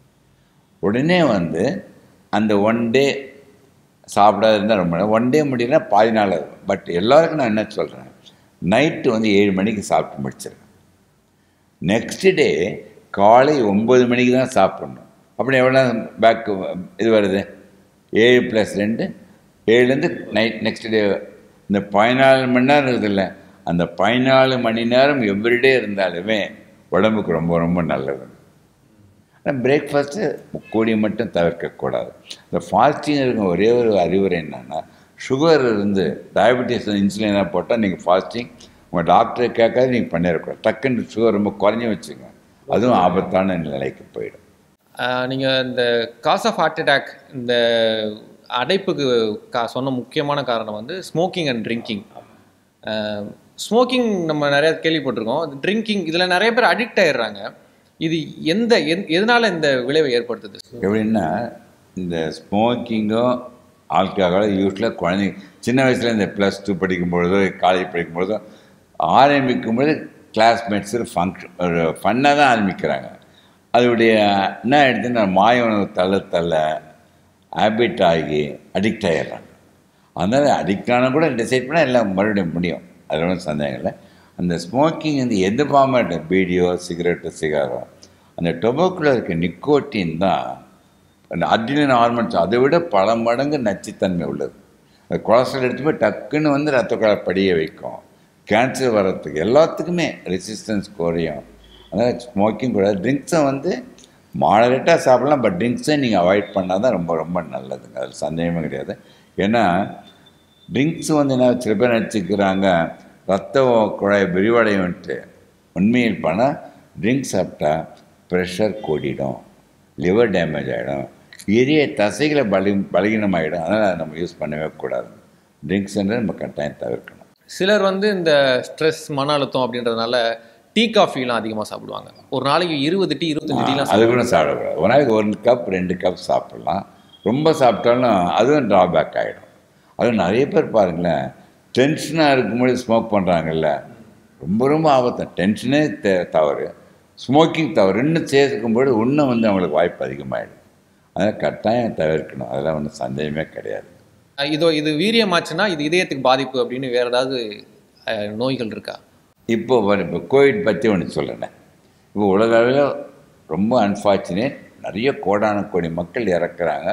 உடனே வந்து அந்த ஒன் டே சாப்பிடாத இருந்தால் ரொம்ப ஒன் டே முடியலன்னா பாதி நாள் ஆகும் பட் எல்லாருக்கும் நான் என்ன சொல்கிறேன் நைட்டு வந்து ஏழு மணிக்கு சாப்பிட்டு முடிச்சிருக்கேன் நெக்ஸ்ட் டே காலை ஒம்பது மணிக்கு தான் சாப்பிட்ணும் அப்படி எவ்வளோ பேக்கு இது வருது ஏழு ப்ளஸ் ரெண்டு ஏழுலேருந்து நைட் நெக்ஸ்ட் டே இந்த பதினாலு மணி நேரம் இருக்குதுல்ல அந்த பதினாலு மணி நேரம் எவ்ரிடே இருந்தாலுமே உடம்புக்கு ரொம்ப ரொம்ப நல்லது ஆனால் பிரேக்ஃபாஸ்ட்டு கூடிய மட்டும் தவிர்க்கக்கூடாது இந்த ஃபாஸ்டிங் இருக்க ஒரே ஒரு அறிவுரை என்னென்னா சுகர் இருந்து டயபெட்டிஸ் இன்சுலினாக போட்டால் நீங்கள் ஃபாஸ்டிங் உங்கள் டாக்டரை கேட்காது நீங்கள் பண்ணிடக்கூடாது டக்குன்னு சுகர் ரொம்ப குறைஞ்சி வச்சுங்க அதுவும் ஆபத்தான நிலைக்கு போயிடும் நீங்கள் இந்த காஸ் ஆஃப் ஹார்ட் அட்டாக் இந்த அடைப்புக்கு கா சொன்ன முக்கியமான காரணம் வந்து ஸ்மோக்கிங் அண்ட் ட்ரிங்கிங் ஸ்மோக்கிங் நம்ம நிறைய கேள்விப்பட்டிருக்கோம் ட்ரிங்கிங் இதில் நிறைய பேர் அடிக்ட் ஆயிடுறாங்க இது எந்த எந்- எதனால இந்த விளைவை ஏற்படுத்துது எப்படின்னா இந்த ஸ்மோக்கிங்கும் ஆல்கஹாலும் யூஸ்வலாக குழந்தைங்க சின்ன வயசில் இந்த ப்ளஸ் டூ படிக்கும் பொழுதோ காலேஜ் படிக்கும் பொழுதோ ஆரம்பிக்கும் பொழுது கிளாஸ்மேட்ஸ் ஃபங்க்ஷன் ஒரு ஃபன்னாக தான் ஆரம்பிக்கிறாங்க அதோடைய என்ன ஆயிடுதுன்னா மாய உணவு தள்ள தள்ள ஹேபிட் ஆகி அடிக்ட் ஆகிடுறாங்க அதனால் அடிக்ட் ஆனால் கூட டிசைட் பண்ணால் எல்லாம் மறுபடியும் முடியும் அதில் ஒன்றும் சந்தேகம் இல்லை அந்த ஸ்மோக்கிங் வந்து எந்த ஃபார்மேட் பீடியோ சிகரெட்டு சிகாரோ அந்த டொபாக்கோல இருக்க நிக்கோட்டின் தான் அந்த அட்ரினல் ஹார்மோன்ஸ் அதை விட பல மடங்கு நச்சுத்தன்மை உள்ளது அந்த கொலஸ்ட்ரால் எடுத்து போய் டக்குன்னு வந்து ரத்த குழாய் படிய வைக்கும் கேன்சர் வர்றதுக்கு எல்லாத்துக்குமே ரெசிஸ்டன்ஸ் குறையும் அதனால் ஸ்மோக்கிங் கூடாது ட்ரிங்க்ஸை வந்து மாடரேட்டாக சாப்பிடலாம் பட் ட்ரிங்க்ஸை நீங்கள் அவாய்ட் பண்ணால் தான் ரொம்ப ரொம்ப நல்லதுங்க அதில் சந்தேகமே கிடையாது ஏன்னா ட்ரிங்க்ஸ் வந்து என்ன சில பேர் நினச்சிக்கிறாங்க ரத்த குழாய் விரிவடையும்ட்டு உண்மையில் பண்ணால் ட்ரிங்க்ஸ் சாப்பிட்டா ப்ரெஷர் கூடிடும் லிவர் டேமேஜ் ஆகிடும் எரிய தசைகளை பலி பலகீனமாகிடும் அதனால் அதை நம்ம யூஸ் பண்ணவே கூடாது ட்ரிங்க்ஸ்ன்றது நம்ம கட்டாயம் தவிர்க்கணும் சிலர் வந்து இந்த ஸ்ட்ரெஸ் மன அழுத்தம் அப்படின்றதுனால டீ காஃபிலாம் அதிகமாக சாப்பிடுவாங்க ஒரு நாளைக்கு இருபது டீ இருபத்தஞ்சு டீலாம் அது கூட சாப்பிடக்கூடாது ஒரு நாளைக்கு ஒரு கப் ரெண்டு கப் சாப்பிட்லாம் ரொம்ப சாப்பிட்டாலும் அதுவும் ட்ராபேக் ஆகிடும் அதுவும் நிறைய பேர் பாருங்களேன் டென்ஷனாக இருக்கும்போது ஸ்மோக் பண்ணுறாங்கல்ல ரொம்ப ரொம்ப ஆபத்து டென்ஷனே தே தவறு ஸ்மோக்கிங் தவறு இன்னும் சேர்க்கும்போது இன்னும் வந்து அவங்களுக்கு வாய்ப்பு அதிகமாகிடும் அதனால் கட்டாயம் தவிர்க்கணும் அதெல்லாம் ஒன்றும் சந்தேகமே கிடையாது சாப்பிடுவாங்க. இதோ இது வீரியமாச்சுன்னா இது இதயத்துக்கு பாதிப்பு அப்படின்னு வேற ஏதாவது அஹ், நோய்கள் இருக்கா இப்போ வர- இப்போ கோவிட் பற்றி ஒன்று சொல்லுறேன் இப்போ உலக அளவில் ரொம்ப அன்ஃபார்ச்சுனேட் நிறைய கோடான கோடி மக்கள் இறக்குறாங்க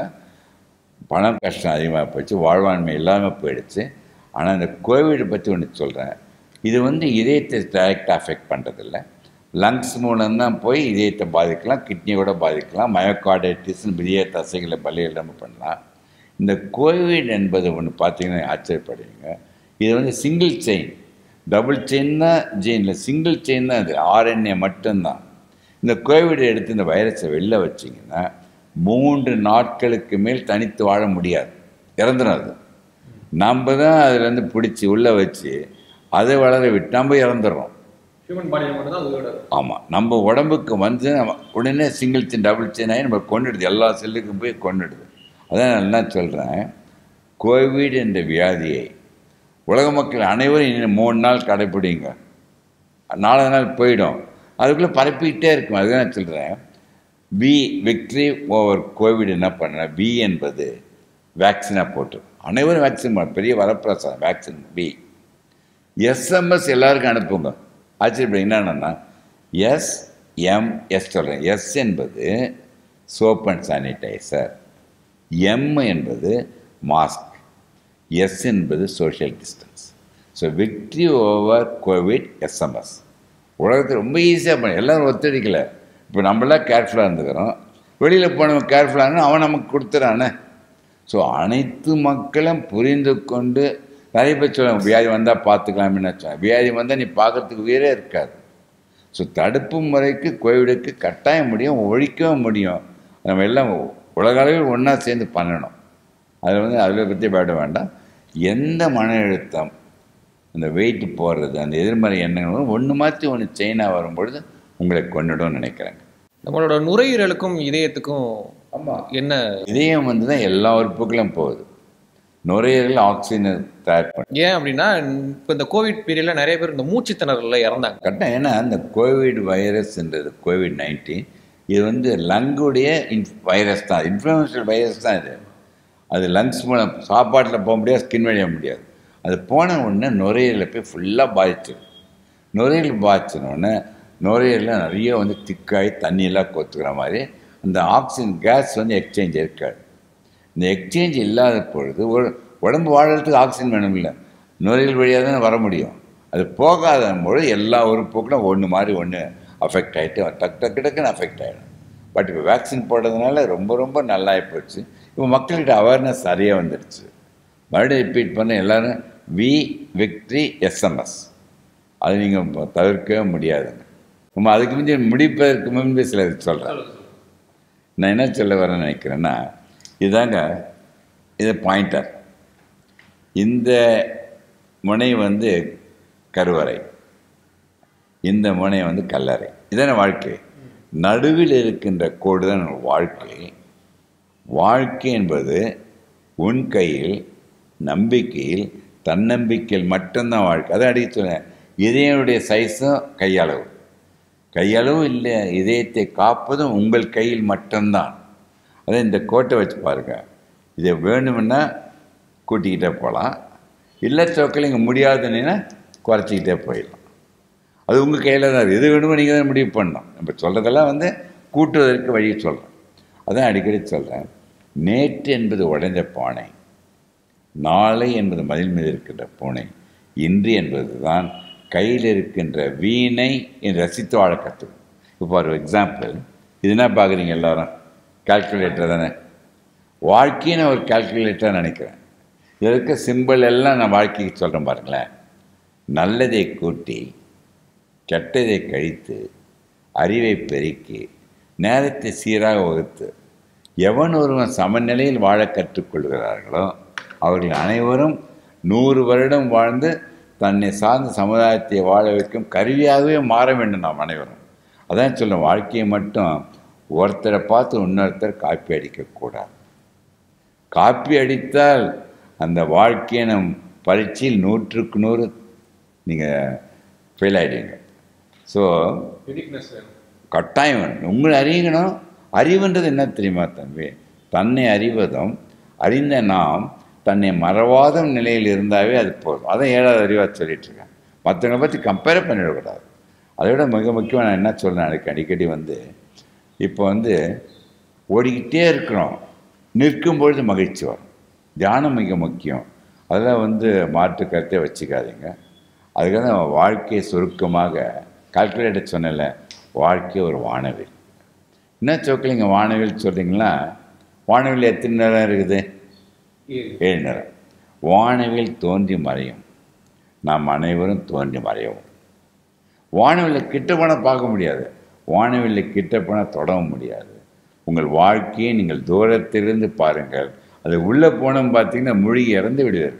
பணம் கஷ்டம் அதிகமாக போச்சு வாழ்வாண்மை இல்லாமல் போயிடுச்சு ஆனால் இந்த கோவிட் பற்றி ஒன்று சொல்கிறேன் இது வந்து இதயத்தை டைரெக்டாக அஃபெக்ட் பண்ணுறதில்ல லங்ஸ் மூலம்தான் போய் இதயத்தை பாதிக்கலாம் கிட்னியை கூட பாதிக்கலாம் மயோகார்டைட்டிஸ்னு பெரிய தசைகளை பலி இல்லாமல் பண்ணலாம் இந்த கோவிட் என்பது ஒன்று பார்த்தீங்கன்னா ஆச்சரியப்படுவீங்க இது வந்து சிங்கிள் செயின் டபுள் செயின் தான் ஜெயினில் சிங்கிள் செயின் தான் இது ஆர்என்ஏ மட்டும்தான் இந்த கோவிட் எடுத்து இந்த வைரஸை வெளில வச்சிங்கன்னா மூன்று நாட்களுக்கு மேல் தனித்து வாழ முடியாது இறந்துடும் அது நம்ம தான் அதுலேருந்து பிடிச்சி உள்ளே வச்சு அதை வளர விட்டு நம்ம இறந்துடுறோம் ஹியூமன் பாடியில் மட்டும் தான் உயிரோட இருக்கும். ஆமாம் நம்ம உடம்புக்கு வந்து நம்ம உடனே சிங்கிள் செயின் டபுள் செயின் ஆகி நம்ம கொண்டுடுது எல்லா செல்லுக்கும் போய் கொண்டுடுது அதான் நான் என்ன சொல்கிறேன் கோவிட் என்ற வியாதியை உலக மக்கள் அனைவரும் இன்னும் மூணு நாள் கடைப்பிடிங்க நாலு நாள் போயிடும் அதுக்குள்ளே பரப்பிக்கிட்டே இருக்கும் அதுதான் நான் சொல்கிறேன் பி விக்ட்ரி ஓவர் கோவிட் என்ன பண்ண பி என்பது வேக்சினாக போட்டு அனைவரும் வேக்சின் பண்ண பெரிய வரப்பிரசாதம் வேக்சின் பி எஸ்எம்எஸ் எல்லாருக்கும் அனுப்புங்க ஆச்சரியப்பட என்னன்னா எஸ் எம் எஸ் சொல்கிறேன் எஸ் என்பது சோப் அண்ட் சானிடைசர் எம் என்பது மாஸ்க் எஸ் என்பது social distance so victory over COVID SMS உலகத்தில் ரொம்ப ஈஸியாக பண்ண எல்லாரும் ஒத்துழைக்கல இப்போ நம்மளாம் கேர்ஃபுல்லாக இருந்துக்கிறோம் வெளியில் போனவன் கேர்ஃபுல்லாக அவன் நமக்கு கொடுத்துறானே ஸோ அனைத்து மக்களும் புரிந்து கொண்டு நிறைய பேர் சொல்லுவாங்க வியாதி வந்தால் பார்த்துக்கலாம்னு நினச்சேன் வியாதி வந்தால் நீ பார்க்கறதுக்கு உயிரே இருக்காது ஸோ தடுப்பு முறைக்கு கோவிடுக்கு கட்டாயம் முடியும் ஒழிக்கவும் முடியும் நம்ம எல்லாம் உலக அளவில் ஒன்றா சேர்ந்து பண்ணணும் அதில் வந்து அதில் பற்றி பயப்பட வேண்டாம் எந்த மன அழுத்தம் அந்த வெயிட் போடுறது அந்த எதிர்மறை எண்ணங்களும் ஒன்று மாற்றி ஒன்று செயினாக வரும்பொழுது உங்களை கொண்டுடும்னு நினைக்கிறேங்க நம்மளோட நுரையீரலுக்கும் இதயத்துக்கும் ஆமாம் என்ன இதயம் வந்து தான் எல்லா உறுப்புகளும் போகுது நுரையீரல் ஆக்சிஜனை தயார் பண்ணு ஏன் அப்படின்னா இப்போ இந்த கோவிட் பீரியட்ல நிறைய பேர் இந்த மூச்சு திணறல்ல இறந்தாங்க கரெக்டாக ஏன்னா இந்த கோவிட் வைரஸ்ன்றது கோவிட் நைன்டீன் இது வந்து லங்குடைய இன் வைரஸ் தான் இன்ஃப்ளூயன்ஷியல் வைரஸ் தான் இது அது லங்ஸ் மூலம் சாப்பாட்டில் போக முடியாது ஸ்கின் வழியாக முடியாது அது போன உடனே நுரையீரலை போய் ஃபுல்லாக பாதிச்சிடும் நுரையீரல் பாதிச்சினோடனே நுரையீரலில் நிறைய வந்து திக்காகி தண்ணியெல்லாம் கொத்துக்கிற மாதிரி அந்த ஆக்சிஜன் கேஸ் வந்து எக்ஸ்சேஞ்ச் இருக்காது இந்த எக்ஸ்சேஞ்ச் இல்லாத பொழுது ஒரு உடம்பு வாழறதுக்கு ஆக்சிஜன் வேணும் இல்லை நுரையீரல் வழியாக தானே வர முடியும் அது போகாத பொழுது எல்லா உறுப்புகளும் ஒன்று மாதிரி ஒன்று அஃபெக்ட் ஆகிட்டு டக் டக்கு டக்குன்னு அஃபெக்ட் ஆகிடும் பட் இப்போ வேக்சின் போட்டதுனால ரொம்ப ரொம்ப நல்லா போச்சு இப்போ மக்கள்கிட்ட அவேர்னஸ் சரியாக வந்துடுச்சு மறுபடியும் ரிப்பீட் பண்ண எல்லாரும் வி விக்ட்ரி எஸ்எம்எஸ் அது நீங்கள் தவிர்க்கவே முடியாதுங்க நம்ம அதுக்கு முந்தைய முடிப்பதற்கு முன்பே சிலர் சொல்கிறேன் நான் என்ன சொல்ல வரேன்னு நினைக்கிறேன்னா இதாங்க இது பாயிண்டர் இந்த முனை வந்து கருவறை இந்த முனை வந்து கல்லறை இதான வாழ்க்கை நடுவில் இருக்கின்ற கோடு தான் நம்ம வாழ்க்கை வாழ்க்கை என்பது உன் கையில் நம்பிக்கையில் தன்னம்பிக்கையில் மட்டும்தான் வாழ்க்கை அதை அடிக்க சொன்னேன் இதயனுடைய சைஸும் கையளவு கையளவு இல்லை இதயத்தை காப்பதும் உங்கள் கையில் மட்டும்தான் அதை இந்த கோட்டை வச்சு பாருங்க இதை வேணும்னா கூட்டிக்கிட்டே போகலாம் இல்லை சொக்கல் இங்கே முடியாதுன்னா குறைச்சிக்கிட்டே போயிடலாம் அது உங்கள் கையில் தான் இருக்குது எது வேணுமோ நீங்கள் தான் முடிவு பண்ணணும் நம்ம சொல்கிறதெல்லாம் வந்து கூட்டுவதற்கு வழி சொல்கிறேன் அதான் அடிக்கடி சொல்கிறேன் நேற்று என்பது உடைந்த பானை நாளை என்பது மதில் மீது இருக்கின்ற பூனை இன்று என்பது தான் கையில் இருக்கின்ற வீணை என்று ரசித்து வாழ கற்றுக்கும் இப்போ ஒரு எக்ஸாம்பிள் இது என்ன பார்க்குறீங்க எல்லாரும் கால்குலேட்டர் தானே வாழ்க்கையை நான் ஒரு கால்குலேட்டராக நினைக்கிறேன் இதில் இருக்க சிம்பிள் எல்லாம் நான் வாழ்க்கைக்கு சொல்கிறேன் பாருங்களேன் நல்லதை கூட்டி கெட்டதை கழித்து அறிவை பெருக்கி நேரத்தை சீராக வகுத்து எவன் ஒருவன் சமநிலையில் வாழ கற்றுக்கொள்கிறார்களோ அவர்கள் அனைவரும் நூறு வருடம் வாழ்ந்து தன்னை சார்ந்த சமுதாயத்தை வாழ வைக்கும் கருவியாகவே மாற வேண்டும் நாம் அனைவரும் அதான் சொல்ல வாழ்க்கையை மட்டும் ஒருத்தரை பார்த்து இன்னொருத்தர் காப்பி அடிக்கக்கூடாது காப்பி அடித்தால் அந்த வாழ்க்கையை நம் பரீட்சையில் நூற்றுக்கு நூறு நீங்கள் ஃபெயில் ஆகிடுவீங்க ஸோ கட்டாயம் வேணும் உங்களை அறியணும் அறிவுன்றது என்ன தெரியுமா தம்பி தன்னை அறிவதும் அறிந்த நாம் தன்னை மறவாத நிலையில் இருந்தாவே அது போதும் அதான் ஏழாவது அறிவாக சொல்லிட்டு இருக்கேன் மற்றவங்களை பற்றி கம்பேர் பண்ணிடக்கூடாது அதை விட மிக முக்கியம் நான் என்ன சொல்கிறேன் அதுக்கு அடிக்கடி வந்து இப்போ வந்து ஓடிக்கிட்டே இருக்கிறோம் நிற்கும் பொழுது மகிழ்ச்சி வரும் தியானம் மிக முக்கியம் அதெல்லாம் வந்து மாற்று கருத்தை வச்சுக்காதீங்க அதுக்காக தான் வாழ்க்கையை சுருக்கமாக கால்குலேட்டர் சொன்னல வாழ்க்கை ஒரு வானவில் என்ன சோக்கிலிங்க வானவில் சொல்கிறீங்களா வானவில் எத்தனை நேரம் இருக்குது ஏழு நேரம் வானவில் தோன்றி மறையும் நாம் அனைவரும் தோன்றி மறையவும் வானவில்லை கிட்ட போனால் பார்க்க முடியாது வானவில்லை கிட்ட போனால் தொடவும் முடியாது உங்கள் வாழ்க்கையை நீங்கள் தூரத்திலிருந்து பாருங்கள் அது உள்ளே போனோம் பார்த்தீங்கன்னா மூழ்கி இறந்து விடுவீர்கள்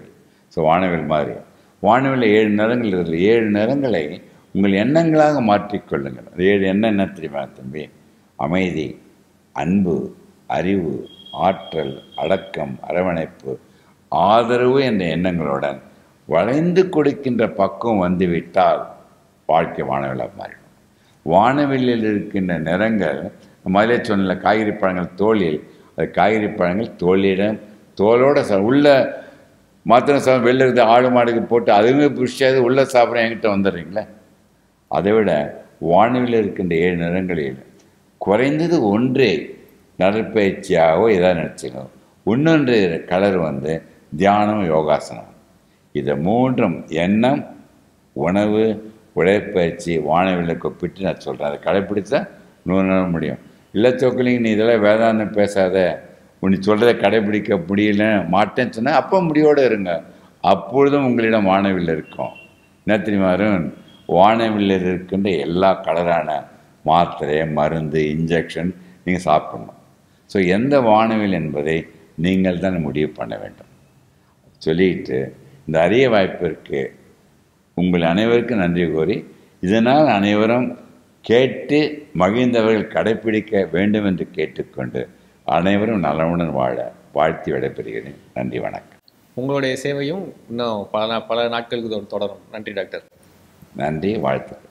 ஸோ வானவில் மாதிரி வானவில் ஏழு நிறங்கள் இருக்குது ஏழு நிறங்களை உங்கள் எண்ணங்களாக மாற்றிக்கொள்ளுங்கள் அது ஏழு எண்ணம் என்ன தெரியுமா தம்பி அமைதி அன்பு அறிவு ஆற்றல் அடக்கம் அரவணைப்பு ஆதரவு என்ற எண்ணங்களுடன் வளைந்து கொடுக்கின்ற பக்குவம் வந்துவிட்டால் வாழ்க்கை வானவிலாக மாறிடும் வானவில்லில் இருக்கின்ற நிறங்கள் முதலே சொன்ன காய்கறி பழங்கள் தோலில் அது காய்கறி பழங்கள் தோலிடம் தோலோட ச உள்ள மாத்திரம் சா வெளில இருந்து ஆடு மாடுக்கு போட்டு அதுவுமே புஷ்டாது உள்ளே சாப்பிட என்கிட்ட வந்துடுறீங்களே அதை விட வானவில் இருக்கின்ற ஏழு நிறங்களில் குறைந்தது ஒன்றே நடைப்பயிற்சியாகவோ எதாவது நினச்சிக்கணும் இன்னொன்று கலர் வந்து தியானம் யோகாசனம் இதை மூன்றும் எண்ணம் உணவு உடற்பயிற்சி வானவில்லை ஒப்பிட்டு நான் சொல்கிறேன் அதை கடைப்பிடிச்சா நூறு நாள் முடியும் இல்லை சொக்கலிங்க நீ இதெல்லாம் வேதாந்தம் பேசாத உனி சொல்கிறத கடைப்பிடிக்க முடியல மாட்டேன்னு சொன்னால் அப்போ முடியோடு இருங்க அப்பொழுதும் உங்களிடம் வானவில் இருக்கும் என்ன தெரியுமா அருண் வானவில்லில் இருக்கின்ற எல்லா கலரான மாத்திரை மருந்து இன்ஜெக்ஷன் நீங்கள் சாப்பிடணும் ஸோ எந்த வானவில் என்பதை நீங்கள் தான் முடிவு பண்ண வேண்டும் சொல்லிட்டு இந்த அரிய வாய்ப்பிற்கு உங்கள் அனைவருக்கும் நன்றி கூறி இதனால் அனைவரும் கேட்டு மகிழ்ந்தவர்கள் கடைப்பிடிக்க வேண்டும் என்று கேட்டுக்கொண்டு அனைவரும் நலமுடன் வாழ வாழ்த்தி விடைபெறுகிறேன் நன்றி வணக்கம் உங்களுடைய சேவையும் இன்னும் பல நா- பல நாட்களுக்கு தொ- தொடரும் நன்றி டாக்டர் நன்றி வாழ்த்துக்கள்